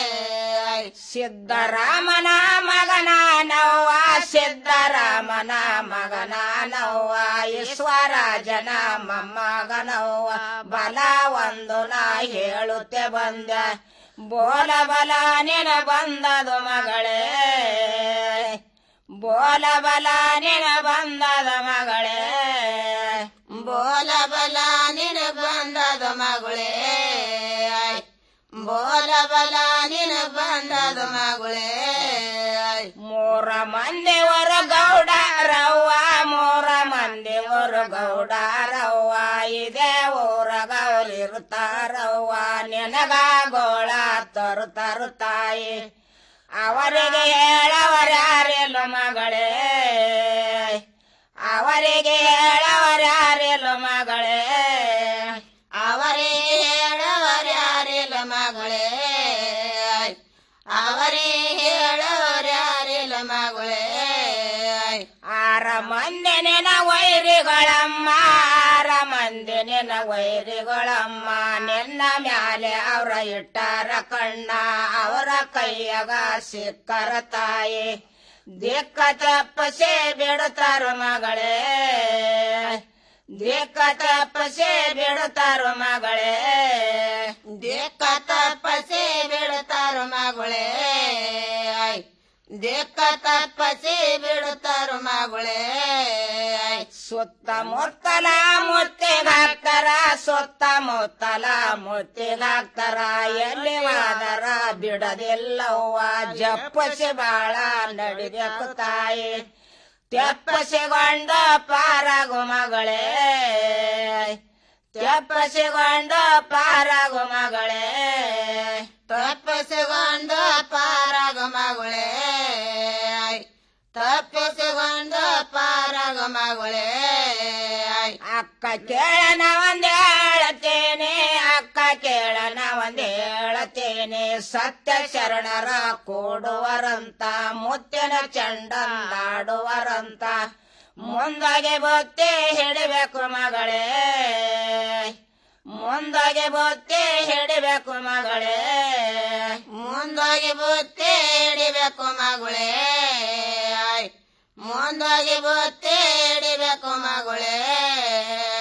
ಸಿದ್ದರಾಮನ ಮಗನ ನವ್ವ ಸಿದ್ದರಾಮನ ಮಗನ ನವ್ವ ಈಶ್ವರಾಜನ ಮೊಮ್ಮಗನವ್ವ ಬಲ ಒಂದು ನಾ ಹೇಳುತ್ತೆ ಬಂದ ಬೋಲ ಬಲ ನಿನ ಬಂದದು ಮಗಳೇ ಬೋಲ ಬಲ ನಿನ ಬಂದದ ಮಗಳೇ ಬೋಲ ಬಲ ನಿನ ಬಂದದ ಮಗಳೇ ಬೋಲ ಬಲ ನಿನ ಬಂದದ ಮಗಳೇ ಮೂರ ಮಂದಿವರು ಗೌಡರವ್ವ ಮೂರ ಮಂದಿವರು ಗೌಡರವ್ವ ಇದೇ ಊರ ಗೌಲಿರುತ್ತಾರವ್ವ ನಿನಗ ಗೋಳ ತರು ತರು ತಾಯಿ ಅವರಿಗೆ ಹೇಳವರ್ಯಾರಿಲ್ಲ ಮಗಳೇ ಅವರಿಗೆ ಹೇಳವರ್ಯಾರಿಲ್ಲ ಮಗಳೇ ಅವರೇ ಹೇಳವರ್ಯಾರಿಲ್ಲ ಮಗಳೇ ಅವರೇ ಹೇಳವರ್ಯಾರಿಲ್ಲ ಮಗಳೇ ಆರ ಮಂದಿ ನಿನ ವೈರಿಗಳಮ್ಮ ಆರ ಮಂದಿ ನಿನ ವೈರಿಗಳಮ್ಮ ನಿನ್ನ ಮ್ಯಾಲೆ ಅವರ ಇಟ್ಟಾರ ಕಣ್ಣ ಅವರ ಕೈಯಾಗ ಸಿಕ್ಕರ ತಾಯಿ ದಿಕ್ಕ ತಪ್ಪಸೆ ಬಿಡುತ್ತಾರ ಮಗಳೇ ದಿಕ್ಕ ತಪ್ಪಸೆ ಬಿಡುತ್ತಾರ ಮಗಳೇ ದಿಕ್ಕ ತಪ್ಪಸೆ ಬಿಡುತ್ತಾರ ಮಗಳೇ ದಿಕ್ಕ ತಪ್ಪಸಿ ಬಿಡುತ್ತಾರ ಮಗಳೇ ಸುತ್ತಮುತ್ತಲ ಮುತ್ತಿಗಾಕ್ತಾರ ಸುತ್ತಮುತ್ತಲ ಮುತ್ತಿಗಾಕ್ತಾರ ಎಲ್ಲಿ ಹೋದರ ಬಿಡದಿಲ್ಲವ್ವ ಜಪ್ಪಸಿ ಬಾಳ ನಡಿಬೇಕು ತಾಯಿ ತೆಪ್ಪಸಿಕೊಂಡು ಪಾರಾಗು ಮಗಳೇ ತೆಪ್ಪಸಿಕೊಂಡು ಪಾರಾಗು ಮಗಳೇ ತಪ್ಪಿಸಿಕೊಂಡು ಪಾರಾಗು ಮಗಳೇ ತಪ್ಪಿಸಿಕೊಂಡು ಪಾರಾಗು ಮಗಳೇ ಅಕ್ಕ ಕೇಳನ ಒಂದ್ ಹೇಳತೇನೆ ಅಕ್ಕ ಕೇಳನ ಒಂದ್ ಹೇಳತೇನೆ ಸತ್ಯ ಶರಣರ ಕೂಡುವರಂತ ಮುತ್ತಿನ ಚಂಡಾಡುವರಂತ ಮುಂದಾಗೆ ಬೊತ್ತೆ ಹಿಡಿಬೇಕು ಮಗಳೇ ಮುಂದಾಗೆ ಬೊತ್ತೆ ಹಿಡಿಬೇಕು ಮಗಳೇ ಮುಂದಾಗೆ ಬೊತ್ತೆ ಹಿಡಿಬೇಕು ಮಗಳೇ ಮುಂದಾಗೆ ಬೊತ್ತೆ ಹಿಡಿಬೇಕು ಮಗಳೇ